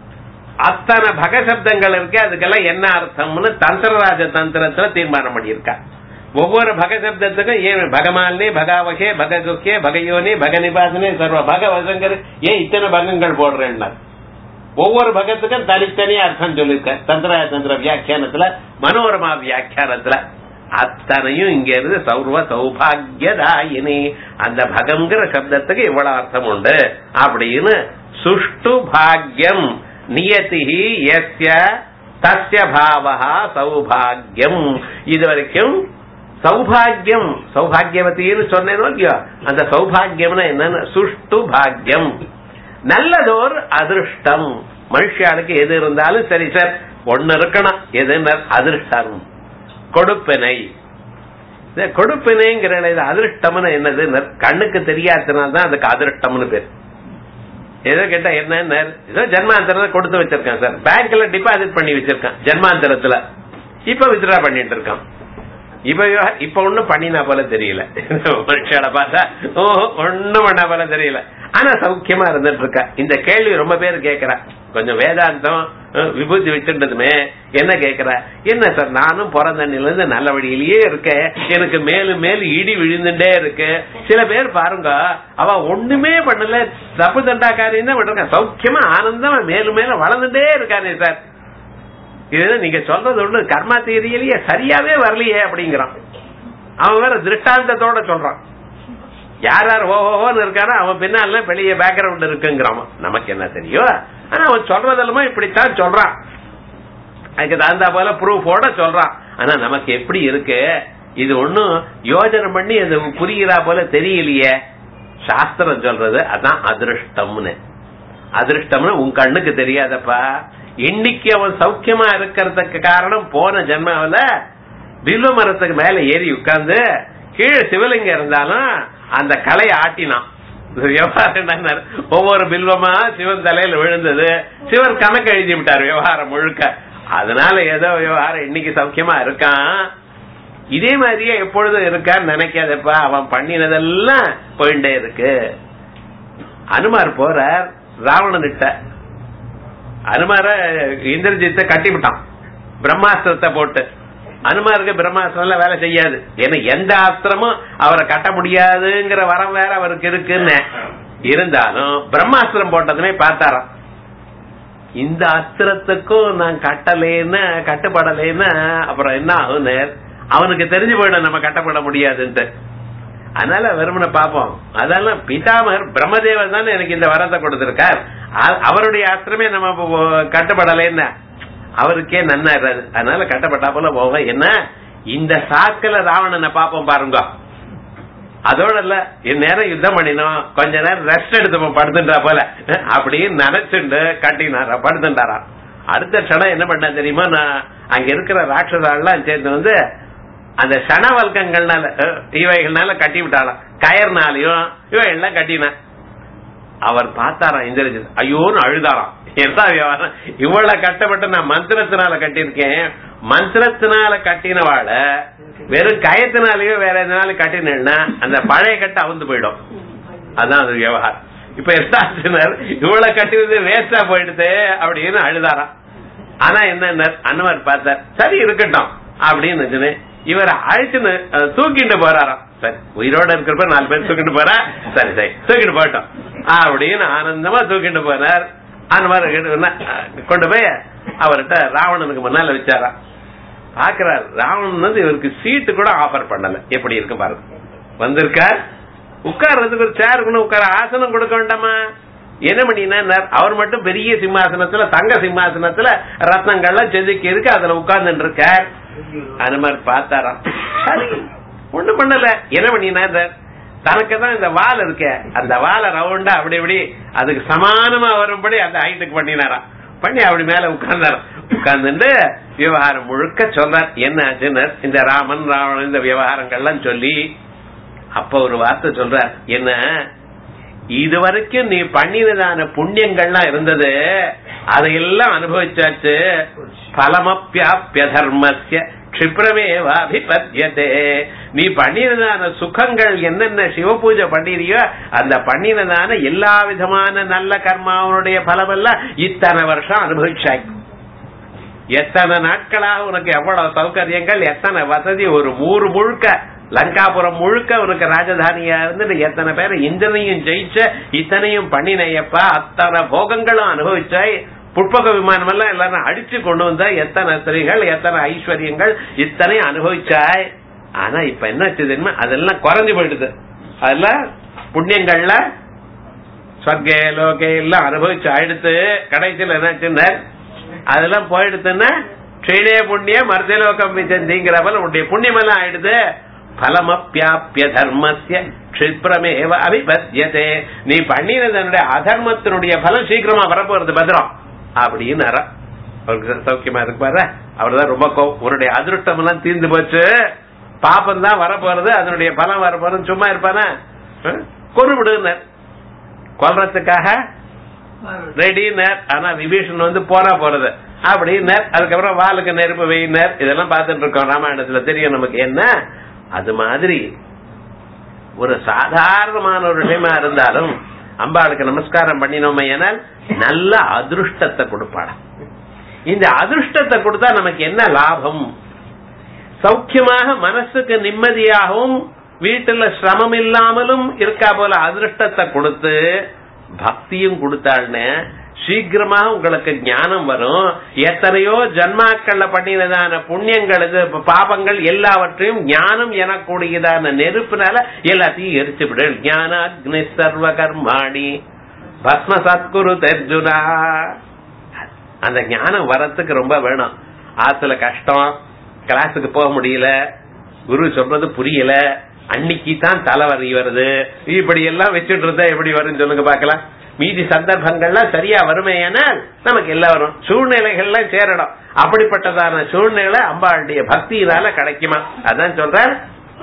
அத்தனை பக சப்தங்கள் இருக்கு அதுக்கெல்லாம் என்ன அர்த்தம்னு தந்திரராஜ தந்திரத்துல தீர்மானம் பண்ணியிருக்கா ஒவ்வொரு பக சப்தத்துக்கும் ஏன் பகமாலினி பகாவகே பக குக்கிய பகயோனி பக நிபாசனே சர்வ பக வசங்கர் ஏன் இத்தனை பகங்கள் போடுறேன்னா ஒவ்வொரு பகத்துக்கும் தனித்தனி அர்த்தம் சொல்லிருக்க தந்திர தந்திர வியாக்கியானத்துல மனோரமா வியாக்கியானத்துல அத்தனையும் இங்க இருந்து சௌர்வ சௌபாகியதாயினி அந்த பகம்ங்கிற சப்தத்துக்கு இவ்வளவு அர்த்தம் உண்டு அப்படின்னு சுஷ்டு பாக்யம் நியதி எஸ்ய தஸ்ய பாவா சௌபாகியம் இது வரைக்கும் சௌபாகியம் சௌபாகியவத்தின்னு சொன்னேனோ இல்லையோ அந்த சௌபாகியம்னா என்னன்னு சுஷ்டு பாக்யம் நல்லதோர் அதிருஷ்டம் மனுஷாளுக்கு எது இருந்தாலும் சரி சார் ஒன்னு இருக்கணும் எது அதிர்ஷ்டம் கொடுப்பினை கொடுப்பினைங்கிற அதிருஷ்டம்னு என்னது கண்ணுக்கு தெரியாதனால்தான் அதுக்கு அதிருஷ்டம்னு பேர் ஏதோ கேட்டா என்ன ஏதோ ஜென்மாந்தரத்தை கொடுத்து வச்சிருக்கான் சார் பேங்க்ல டிபாசிட் பண்ணி வச்சிருக்கான் ஜென்மாந்தரத்துல இப்ப வித்ரா பண்ணிட்டு இருக்கான் இப்ப இப்ப ஒண்ணும் பண்ணினா போல தெரியல மனுஷால பார்த்தா ஓ ஒண்ணும் பண்ணா போல தெரியல ஆனா சௌக்கியமா இருந்துட்டு இருக்கா இந்த கேள்வி ரொம்ப பேர் கேக்குறா கொஞ்சம் வேதாந்தம் விபூதி வச்சுட்டதுமே என்ன கேக்குறா என்ன சார் நானும் பிறந்தண்ணில இருந்து நல்ல வழியிலேயே இருக்கேன் எனக்கு மேலும் மேலும் இடி விழுந்துட்டே இருக்கு சில பேர் பாருங்க அவ ஒண்ணுமே பண்ணல தப்பு தண்டாக்காரியும் தான் பண்றாங்க சௌக்கியமா ஆனந்தமா மேலும் மேலும் வளர்ந்துட்டே இருக்கானே சார் இது நீங்க சொல்றது ஒண்ணு கர்மா தேதியிலேயே சரியாவே வரலையே அப்படிங்கிறான் அவன் வேற திருஷ்டாந்தத்தோட சொல்றான் யார் யார் ஓஹோன்னு இருக்காரோ அவன் பின்னால பெரிய பேக்ரவுண்ட் இருக்குங்கிறான் நமக்கு என்ன தெரியும் ஆனா அவன் சொல்றதெல்லாமே இப்படித்தான் சொல்றான் அதுக்கு தகுந்தா போல ப்ரூஃபோட சொல்றான் ஆனா நமக்கு எப்படி இருக்கு இது ஒண்ணும் யோஜனை பண்ணி அது புரிகிறா போல தெரியலையே சாஸ்திரம் சொல்றது அதான் அதிருஷ்டம்னு அதிருஷ்டம்னு உன் கண்ணுக்கு தெரியாதப்பா இன்னைக்கு அவன் சௌக்கியமா இருக்கிறதுக்கு காரணம் போன ஜென்மாவில பில்வ மரத்துக்கு மேல ஏறி உட்கார்ந்து கீழே சிவலிங்கம் இருந்தாலும் அந்த கலையை ஆட்டினான் விவகாரம் ஒவ்வொரு பில்வமா சிவன் தலையில விழுந்தது சிவன் கணக்கு எழுதி விட்டார் விவகாரம் முழுக்க அதனால ஏதோ விவகாரம் இன்னைக்கு சௌக்கியமா இருக்கான் இதே மாதிரியே எப்பொழுதும் இருக்கான்னு நினைக்காதப்பா அவன் பண்ணினதெல்லாம் போயிட்டே இருக்கு அனுமார் போறார் ராவணன்கிட்ட அனுமார இந்திரஜித்தை கட்டி விட்டான் பிரம்மாஸ்திரத்தை போட்டு அனுமாருக்கு பிரம்மாஸ்திரம் வேலை செய்யாது ஏன்னா எந்த அஸ்திரமும் அவரை கட்ட முடியாதுங்கிற வரம் வேற அவருக்கு இருக்குன்னு இருந்தாலும் பிரம்மாஸ்திரம் போட்டதுமே பார்த்தாராம் இந்த அஸ்திரத்துக்கும் நான் கட்டலேன்னு கட்டுப்படலேன்னு அப்புறம் என்ன ஆகும் அவனுக்கு தெரிஞ்சு போயிடும் நம்ம கட்டப்பட முடியாதுன்ட்டு அதனால வெறுமனை பார்ப்போம் அதெல்லாம் பிதாமகர் பிரம்மதேவர் தானே எனக்கு இந்த வரத்தை கொடுத்திருக்கார் அ- அவருடைய அஸ்திரமே நம்ம இப்போ கட்டுப்படலைன்னா அவருக்கே நன்னா இருக்காது அதனால கட்டப்பட்டா போல போவோம் என்ன இந்த சாக்கில ராவணனை பாப்போம் பாருங்க அதோட இல்ல இந்நேரம் யுத்தம் பண்ணினோம் கொஞ்ச நேரம் ரெஸ்ட் எடுத்து படுத்துட்டா போல அப்படின்னு நினைச்சுண்டு கட்டினாரா படுத்துட்டாரா அடுத்த க்ஷணம் என்ன பண்ண தெரியுமா நான் அங்க இருக்கிற ராட்சதாலாம் சேர்ந்து வந்து அந்த சனவல்கங்கள்னால அஹ், இவைகள்னால கட்டி விட்டாளாம் கயர்னாலையும் இவைகள்லாம் கட்டினான் அவர் பார்த்தாராம் இந்திரஜித் ஐயோன்னு அழுதாராம் என்ன விவகாரம் இவ்வளவு கட்டப்பட்டு நான் மந்திரத்தினால கட்டியிருக்கேன் மந்திரத்தினால கட்டினவாள வெறும் கயத்தினாலயோ வேற எதனாலும் கட்டினா அந்த பழைய கட்டை அவுந்து போயிடும் அதான் அது விவகாரம் இப்ப என்னாச்சுனர் இவ்வளவு கட்டினது வேஸ்டா போயிடுது அப்படின்னு அழுதாராம் ஆனா என்ன அனுவர் பார்த்தார் சரி இருக்கட்டும் அப்படின்னு சொன்னேன். இவர் அழைச்சுன்னு அஹ், தூக்கிட்டு போறாராம் சரி உயிரோட இருக்கிறப்ப நாலு பேர் தூக்கிட்டு போறா சரி சரி தூக்கிட்டு போட்டோம் அப்படின்னு ஆனந்தமா தூக்கிட்டு போனார் அனுமார் கொண்டு போய் அவர்கிட்ட ராவணனுக்கு முன்னால வச்சாராம் பாக்குறாரு ராவணன் வந்து இவருக்கு சீட்டு கூட ஆஃபர் பண்ணல எப்படி இருக்கு பாருங்க வந்திருக்கார் உட்கார்றதுக்கு ஒரு சேர் உட்கார ஆசனம் கொடுக்க வேண்டாமா என்ன பண்ணினா அவர் மட்டும் பெரிய சிம்மாசனத்துல தங்க சிம்மாசனத்துல ரத்னங்கள்லாம் செதுக்கி இருக்கு அதுல உட்கார்ந்துட்டு இருக்கார் அனுமார் பார்த்தாராம் சரி ஒண்ணு பண்ணல என்ன பண்ணினார் தனக்கு தான் இந்த வால் இருக்க அந்த வாலை ரவுண்டா அப்படி இப்படி அதுக்கு சமானமா வரும்படி அந்த ஹைட்டுக்கு பண்ணினாராம் பண்ணி அப்படி மேல உட்கார்ந்தார் உட்கார்ந்துட்டு விவகாரம் முழுக்க சொல்றார் என்ன ஆச்சுன்னு இந்த ராமன் ராவணன் இந்த விவகாரங்கள்லாம் சொல்லி அப்ப ஒரு வார்த்தை சொல்றார் என்ன இதுவரைக்கும் நீ பண்ணினதான புண்ணியங்கள்லாம் இருந்தது அதையெல்லாம் அனுபவிச்சாச்சு பலமப்பியாப்பிய தர்மஸ்ய கஷிப்ரமேவாபிபத்தியதே நீ பண்ணினதான சுகங்கள் என்னென்ன சிவ பூஜை பண்ணிறியோ அந்த பண்ணினதான எல்லா விதமான நல்ல கர்மாவனுடைய பலமெல்லாம் இத்தனை வருஷம் அனுபவிச்சாய் எத்தனை நாட்களாக உனக்கு எவ்வளவு சௌகரியங்கள் எத்தனை வசதி ஒரு ஊர் முழுக்க லங்காபுரம் முழுக்க உனக்கு ராஜதானியா இருந்து எத்தனை பேர் இந்தனையும் ஜெயிச்ச இத்தனையும் பண்ணினையப்பா அத்தனை போகங்களும் அனுபவிச்சாய் புட்பக விமானம் எல்லாம் எல்லாரும் அடிச்சு கொண்டு வந்தா எத்தனை ஸ்திரீகள் எத்தனை ஐஸ்வர்யங்கள் இத்தனை அனுபவிச்சாய் ஆனா இப்ப என்ன தெரியுமா அதெல்லாம் குறைஞ்சு போயிடுது அதெல்லாம் புண்ணியங்கள்ல சொர்க்கே லோகே எல்லாம் அனுபவிச்சு ஆயிடுத்து கடைசியில் என்னாச்சுன்னா அதெல்லாம் போயிடுத்துன்னா க்ஷீணே புண்ணிய மர்தலோகம் விசந்திங்கிற போல உன்னுடைய புண்ணியம் எல்லாம் ஆயிடுது பலமப்பியாப்பிய தர்மஸ்ய கஷிப்ரமேவ அபிபத்தியதே நீ பண்ணினதனுடைய அதர்மத்தினுடைய பலம் சீக்கிரமா வரப்போறது பத்திரம் அப்படின்னு அற. அவருக்கு சௌக்கியமா இருப்பாரு அவர்தான் ரொம்ப கோவம். உன்னுடைய அதிருஷ்டம் எல்லாம் தீர்ந்து போச்சு பாப்பம் தான் வரப்போறது அதனுடைய பலம் வரப்போறது சும்மா இருப்பானா கொண்டு விடுனர் கொல்றதுக்காக ரெடினர் ஆனா விபீஷன் வந்து போனா போறது அப்படின்னர் அதுக்கப்புறம் வாளுக்கு நெருப்பு வெயினர் இதெல்லாம் பார்த்துட்டு இருக்கோம் ராமாயணத்துல தெரியும் நமக்கு என்ன அது மாதிரி ஒரு சாதாரணமான ஒரு விஷயமா இருந்தாலும் அம்பாளுக்கு நமஸ்காரம் பண்ணினோமே ஏனால் நல்ல அதிருஷ்டத்தை கொடுப்பாளாம் இந்த அதிருஷ்டத்தை கொடுத்தா நமக்கு என்ன லாபம் சௌக்கியமாக மனசுக்கு நிம்மதியாகவும் வீட்டுல சிரமம் இல்லாமலும் இருக்கா போல அதிருஷ்டத்தை கொடுத்து பக்தியும் கொடுத்தாள்னு சீக்கிரமாக உங்களுக்கு ஞானம் வரும் எத்தனையோ ஜன்மாக்கள்ல பண்ணினதான புண்ணியங்கள் இது பாபங்கள் எல்லாவற்றையும் ஞானம் எனக்கூடியதான நெருப்புனால எல்லாத்தையும் எரிச்சு விடு ஞான அக்னி சர்வ கர்மாணி பஸ்ம சத்குரு தெர்ஜுனா அந்த ஞானம் வரத்துக்கு ரொம்ப வேணும் ஆத்துல கஷ்டம் கிளாஸுக்கு போக முடியல குரு சொல்றது புரியல அன்னைக்கு தான் தலைவலி வருது இப்படி எல்லாம் வச்சுட்டு இருந்தா எப்படி வரும்னு சொல்லுங்க பாக்கலாம் மீதி சந்தர்ப்பங்கள்லாம் சரியா வருமேயானால் நமக்கு எல்லாம் வரும் சூழ்நிலைகள்லாம் சேரணும் அப்படிப்பட்டதான சூழ்நிலை அம்பாளுடைய பக்தியினால கிடைக்குமா அதான் சொல்றார்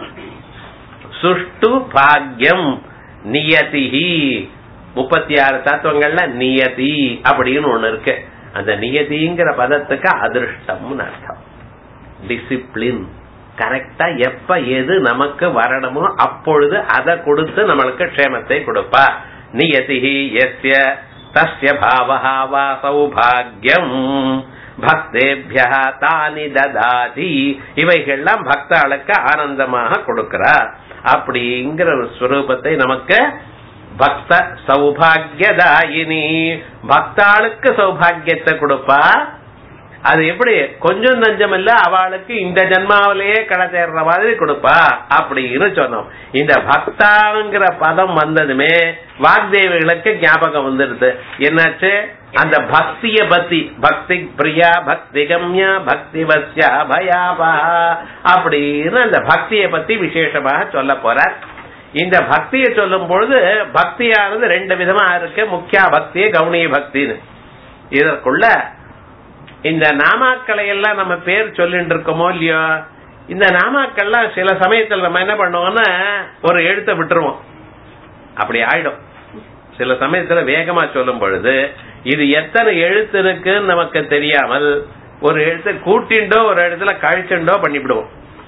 சுஷ்டு பாக்யம் நியதிஹி முப்பத்தி ஆறு தத்துவங்கள்ல நியதி அப்படின்னு ஒண்ணு இருக்கு அந்த நியதிங்கிற பதத்துக்கு அதிருஷ்டம்னு அர்த்தம் டிசிப்ளின் கரெக்டா எப்ப எது நமக்கு வரணுமோ அப்பொழுது அதை கொடுத்து நம்மளுக்கு க்ஷேமத்தை கொடுப்பா நியதிஹி எஸ்ய தஸ்ய பாவஹா வா சௌபாகியம் பக்தேபியா தானி ததாதி இவைகள்லாம் பக்தாளுக்கு ஆனந்தமாக கொடுக்கிறார் அப்படிங்கிற ஒரு ஸ்வரூபத்தை நமக்கு பக்த சௌபாகியதாயினி பக்தாளுக்கு சௌபாகியத்தை கொடுப்பா அது எப்படி கொஞ்சம் நஞ்சம் இல்ல அவளுக்கு இந்த ஜென்மாவிலேயே கடை தேர்ற மாதிரி கொடுப்பா அப்படின்னு சொன்னோம் இந்த பக்தாங்கிற பதம் வந்ததுமே வாக்தேவிகளுக்கு ஞாபகம் வந்துடுது என்னாச்சு அந்த பக்திய பத்தி பக்தி பிரியா பக்தி கம்யா பக்தி வசியா பயாபா அப்படின்னு அந்த பக்தியை பத்தி விசேஷமாக சொல்ல போறார் இந்த பக்தியை சொல்லும் பொழுது பக்தியானது ரெண்டு விதமா இருக்கு முக்கிய பக்தி கவுனிய பக்தின்னு இதற்குள்ள இந்த நாமாக்களை எல்லாம் நம்ம பேர் சொல்லிட்டு இருக்கோமோ இல்லையோ இந்த நாமாக்கள்லாம் சில சமயத்துல நம்ம என்ன பண்ணுவோம்னா ஒரு எழுத்தை விட்டுருவோம் அப்படி ஆயிடும் சில சமயத்துல வேகமா சொல்லும் பொழுது இது எத்தனை எழுத்து இருக்குன்னு நமக்கு தெரியாமல் ஒரு எழுத்தை கூட்டிண்டோ ஒரு இடத்துல கழிச்சுண்டோ பண்ணிவிடுவோம்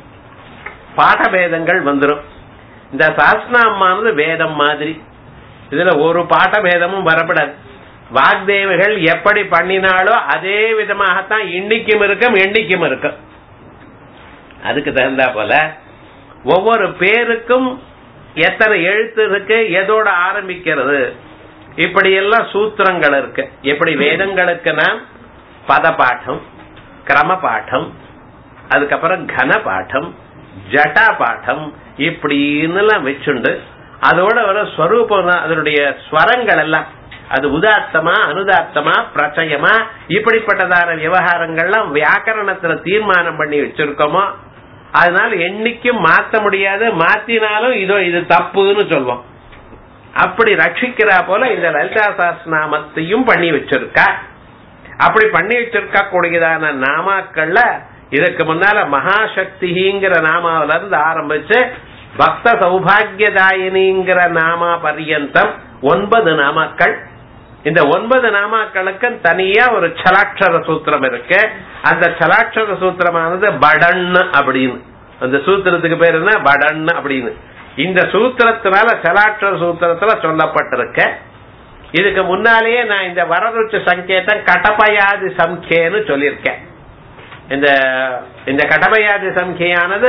பாடபேதங்கள் வந்துடும் இந்த சாஸ்திரமானது வேதம் மாதிரி இதுல ஒரு பாட்ட பேதமும் வரப்படாது வாக்தேவிகள் எப்படி பண்ணினாலோ அதே விதமாகத்தான் இன்னைக்கும் இருக்கும் எண்ணிக்கும் இருக்கும் அதுக்கு தகுந்தா போல ஒவ்வொரு பேருக்கும் எத்தனை எழுத்து இருக்கு எதோட ஆரம்பிக்கிறது இப்படி எல்லாம் சூத்திரங்கள் இருக்கு எப்படி வேதங்களுக்குன்னா பத பாட்டம் கிரம பாட்டம் அதுக்கப்புறம் கன பாட்டம் ஜட்டா பாட்டம் இப்படின்னு எல்லாம் வச்சுண்டு அதோட வர ஸ்வரூபம் அதனுடைய ஸ்வரங்கள் எல்லாம் அது உதாத்தமா அனுதாத்தமா பிரச்சயமா இப்படிப்பட்டதான விவகாரங்கள்லாம் வியாக்கரணத்துல தீர்மானம் பண்ணி வச்சிருக்கோமோ அதனால என்னைக்கும் மாத்த முடியாது மாத்தினாலும் இதோ இது தப்புன்னு சொல்வோம் அப்படி ரட்சிக்கிறா போல இந்த லலிதா சாஸ்திரநாமத்தையும் பண்ணி வச்சிருக்கா அப்படி பண்ணி வச்சிருக்கா கூடியதான நாமாக்கள்ல இதுக்கு முன்னால மகாசக்திங்கிற நாமாவில இருந்து ஆரம்பிச்சு பக்த சௌபாகியதாயினிங்கிற நாமா பரியந்தம் ஒன்பது நாமாக்கள் இந்த ஒன்பது நாமாக்களுக்கு தனியா ஒரு சலாட்சர சூத்திரம் இருக்கு அந்த சலாட்சர சூத்திரமானது படன் அப்படின்னு அந்த சூத்திரத்துக்கு பேர் என்ன படன் அப்படின்னு இந்த சூத்திரத்தினால சலாட்சர சூத்திரத்துல சொல்லப்பட்டிருக்க இதுக்கு முன்னாலேயே நான் இந்த வரருச்ச சங்கேதம் கடப்பயாதி சம்கேன்னு சொல்லியிருக்கேன் இந்த இந்த கடப்பயாதி சம்கையானது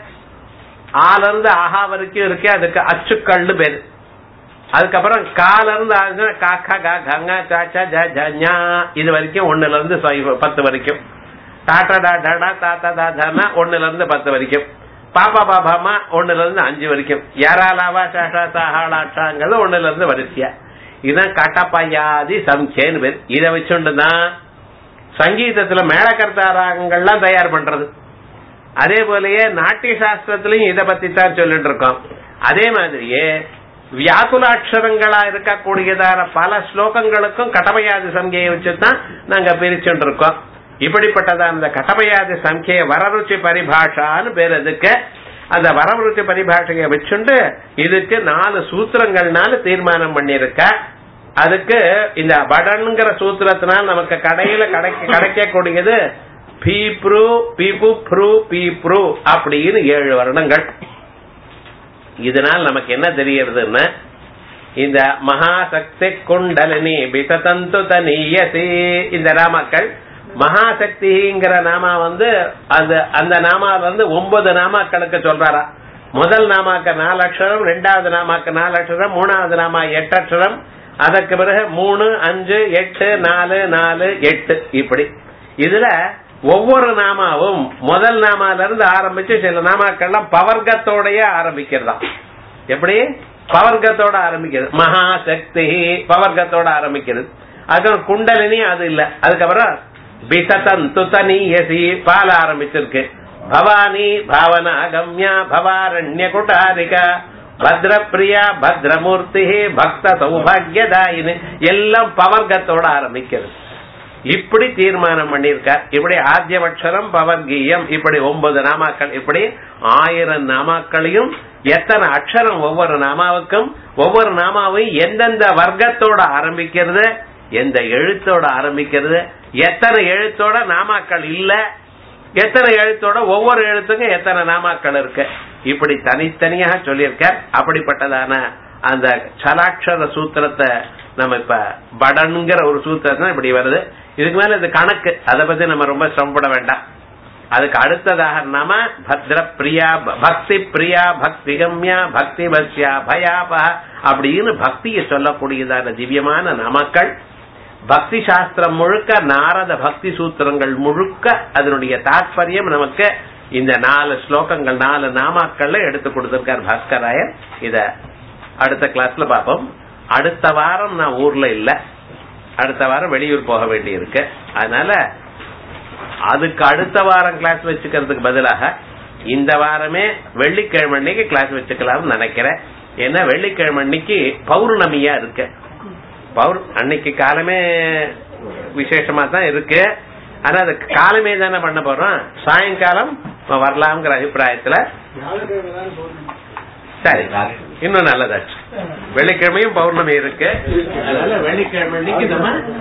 ஆல இருந்து ஆஹா வரைக்கும் இருக்கு அதுக்கு அச்சுக்கள்னு பேரு அதுக்கப்புறம் கால இருந்து காக்கா கா கங்கா சாச்சா ஜ ஜ இது வரைக்கும் ஒண்ணுல இருந்து பத்து வரைக்கும் டாட்டா டா டடா தாத்தா தாதானா ஒண்ணுல இருந்து பத்து வரைக்கும் பாப்பா பாபாமா ஒண்ணுல இருந்து அஞ்சு வரைக்கும் யாராலாவா சாஷா சாஹாளாட்டாங்கிறது ஒண்ணுல இருந்து வரிசையா இதுதான் கட்டப்பையாதி சம்சேன்னு பேர் இதை வச்சுண்டு தான் சங்கீதத்துல மேளகர்த்தா ராகங்கள்லாம் தயார் பண்றது அதே போலயே நாட்டிய சாஸ்திரத்திலையும் இதை பத்தி தான் சொல்லிட்டு இருக்கோம் அதே மாதிரியே வியாக்குலாட்சரங்களா இருக்கக்கூடியதான பல ஸ்லோகங்களுக்கும் கடமையாதி சம்கையை வச்சுதான் நாங்க பிரிச்சுட்டு இருக்கோம் இப்படிப்பட்டதா அந்த கடமையாதி சம்கைய வரருச்சி பரிபாஷான்னு பேர் அதுக்கு அந்த வரருச்சி பரிபாஷையை வச்சுண்டு இதுக்கு நாலு சூத்திரங்கள்னால தீர்மானம் பண்ணிருக்க அதுக்கு இந்த படன்கிற சூத்திரத்தினால் நமக்கு கடையில கிடைக்க கிடைக்கக்கூடியது பீப்ரு பீபு ப்ரு பீப்ரு அப்படின்னு ஏழு வருடங்கள் இதனால் நமக்கு என்ன தெரியறதுன்னா இந்த மகாசக்தி குண்டலினி பிசதந்து தனியசி இந்த நாமாக்கள் மகாசக்திங்கிற நாமா வந்து அந்த அந்த நாமா வந்து ஒன்பது நாமாக்களுக்கு சொல்றாரா முதல் நாமாக்க நாலு அக்ஷரம் ரெண்டாவது நாமாக்க நாலு அக்ஷரம் மூணாவது நாமா எட்டு அக்ஷரம் அதற்கு பிறகு மூணு அஞ்சு எட்டு நாலு நாலு எட்டு இப்படி இதுல ஒவ்வொரு நாமாவும் முதல் நாமால இருந்து ஆரம்பிச்சு சில நாமாக்கள்லாம் பவர்க்கத்தோடய ஆரம்பிக்கிறதா எப்படி பவர்க்கத்தோட ஆரம்பிக்கிறது மகாசக்தி பவர்க்கத்தோட ஆரம்பிக்கிறது அதுக்கப்புறம் குண்டலினி அது இல்ல அதுக்கப்புறம் பிசதன் துதனி எசி பால ஆரம்பிச்சிருக்கு பவானி பாவனா கம்யா பவாரண்ய குட்டாரிகா பத்ரப்பிரியா பத்ரமூர்த்தி பக்த சௌபாகியதாயினு எல்லாம் பவர்க்கத்தோட ஆரம்பிக்கிறது இப்படி தீர்மானம் பண்ணியிருக்கார் இப்படி ஆத்தியபட்சரம் பவர்கீயம் இப்படி ஒன்பது நாமாக்கள் இப்படி ஆயிரம் நாமாக்களையும் எத்தனை அக்ஷரம் ஒவ்வொரு நாமாவுக்கும் ஒவ்வொரு நாமாவையும் எந்தெந்த வர்க்கத்தோட ஆரம்பிக்கிறது எந்த எழுத்தோட ஆரம்பிக்கிறது எத்தனை எழுத்தோட நாமாக்கள் இல்ல எத்தனை எழுத்தோட ஒவ்வொரு எழுத்துக்கும் எத்தனை நாமாக்கள் இருக்கு இப்படி தனித்தனியாக சொல்லியிருக்கார் அப்படிப்பட்டதான அந்த சலாட்சர சூத்திரத்தை நம்ம இப்ப படன்கிற ஒரு சூத்திரம் இப்படி வருது இதுக்கு மேல இது கணக்கு அதை பத்தி நம்ம ரொம்ப சிரமப்பட வேண்டாம் அதுக்கு அடுத்ததாக நாம பத்ர பிரியா பக்தி பிரியா பக்தி கம்யா பக்தி பஸ்யா பயாபா அப்படின்னு பக்தியை சொல்லக்கூடியதான திவ்யமான நாமக்கள் பக்தி சாஸ்திரம் முழுக்க நாரத பக்தி சூத்திரங்கள் முழுக்க அதனுடைய தாற்பயம் நமக்கு இந்த நாலு ஸ்லோகங்கள் நாலு நாமாக்கள்ல எடுத்து கொடுத்திருக்கார் பாஸ்கராயர் இத அடுத்த கிளாஸ்ல பார்ப்போம் அடுத்த வாரம் நான் ஊர்ல இல்ல அடுத்த வாரம் வெளியூர் போக வேண்டி இருக்கு அதனால அதுக்கு அடுத்த வாரம் கிளாஸ் வச்சுக்கிறதுக்கு பதிலாக இந்த வாரமே வெள்ளிக்கிழமை அன்னைக்கு கிளாஸ் வச்சுக்கலாம்னு நினைக்கிறேன் ஏன்னா வெள்ளிக்கிழமை அன்னைக்கு பௌர்ணமியா இருக்கு பௌர் அன்னைக்கு காலமே விசேஷமா தான் இருக்கு ஆனா அது காலமே தானே பண்ண போறோம் சாயங்காலம் வரலாம்ங்கிற அபிப்பிராயத்துல சரி இன்னும் நல்லதாச்சு வெள்ளிக்கிழமையும் பௌர்ணமி இருக்கு அதனால வெள்ளிக்கிழமை அன்னைக்கு நம்ம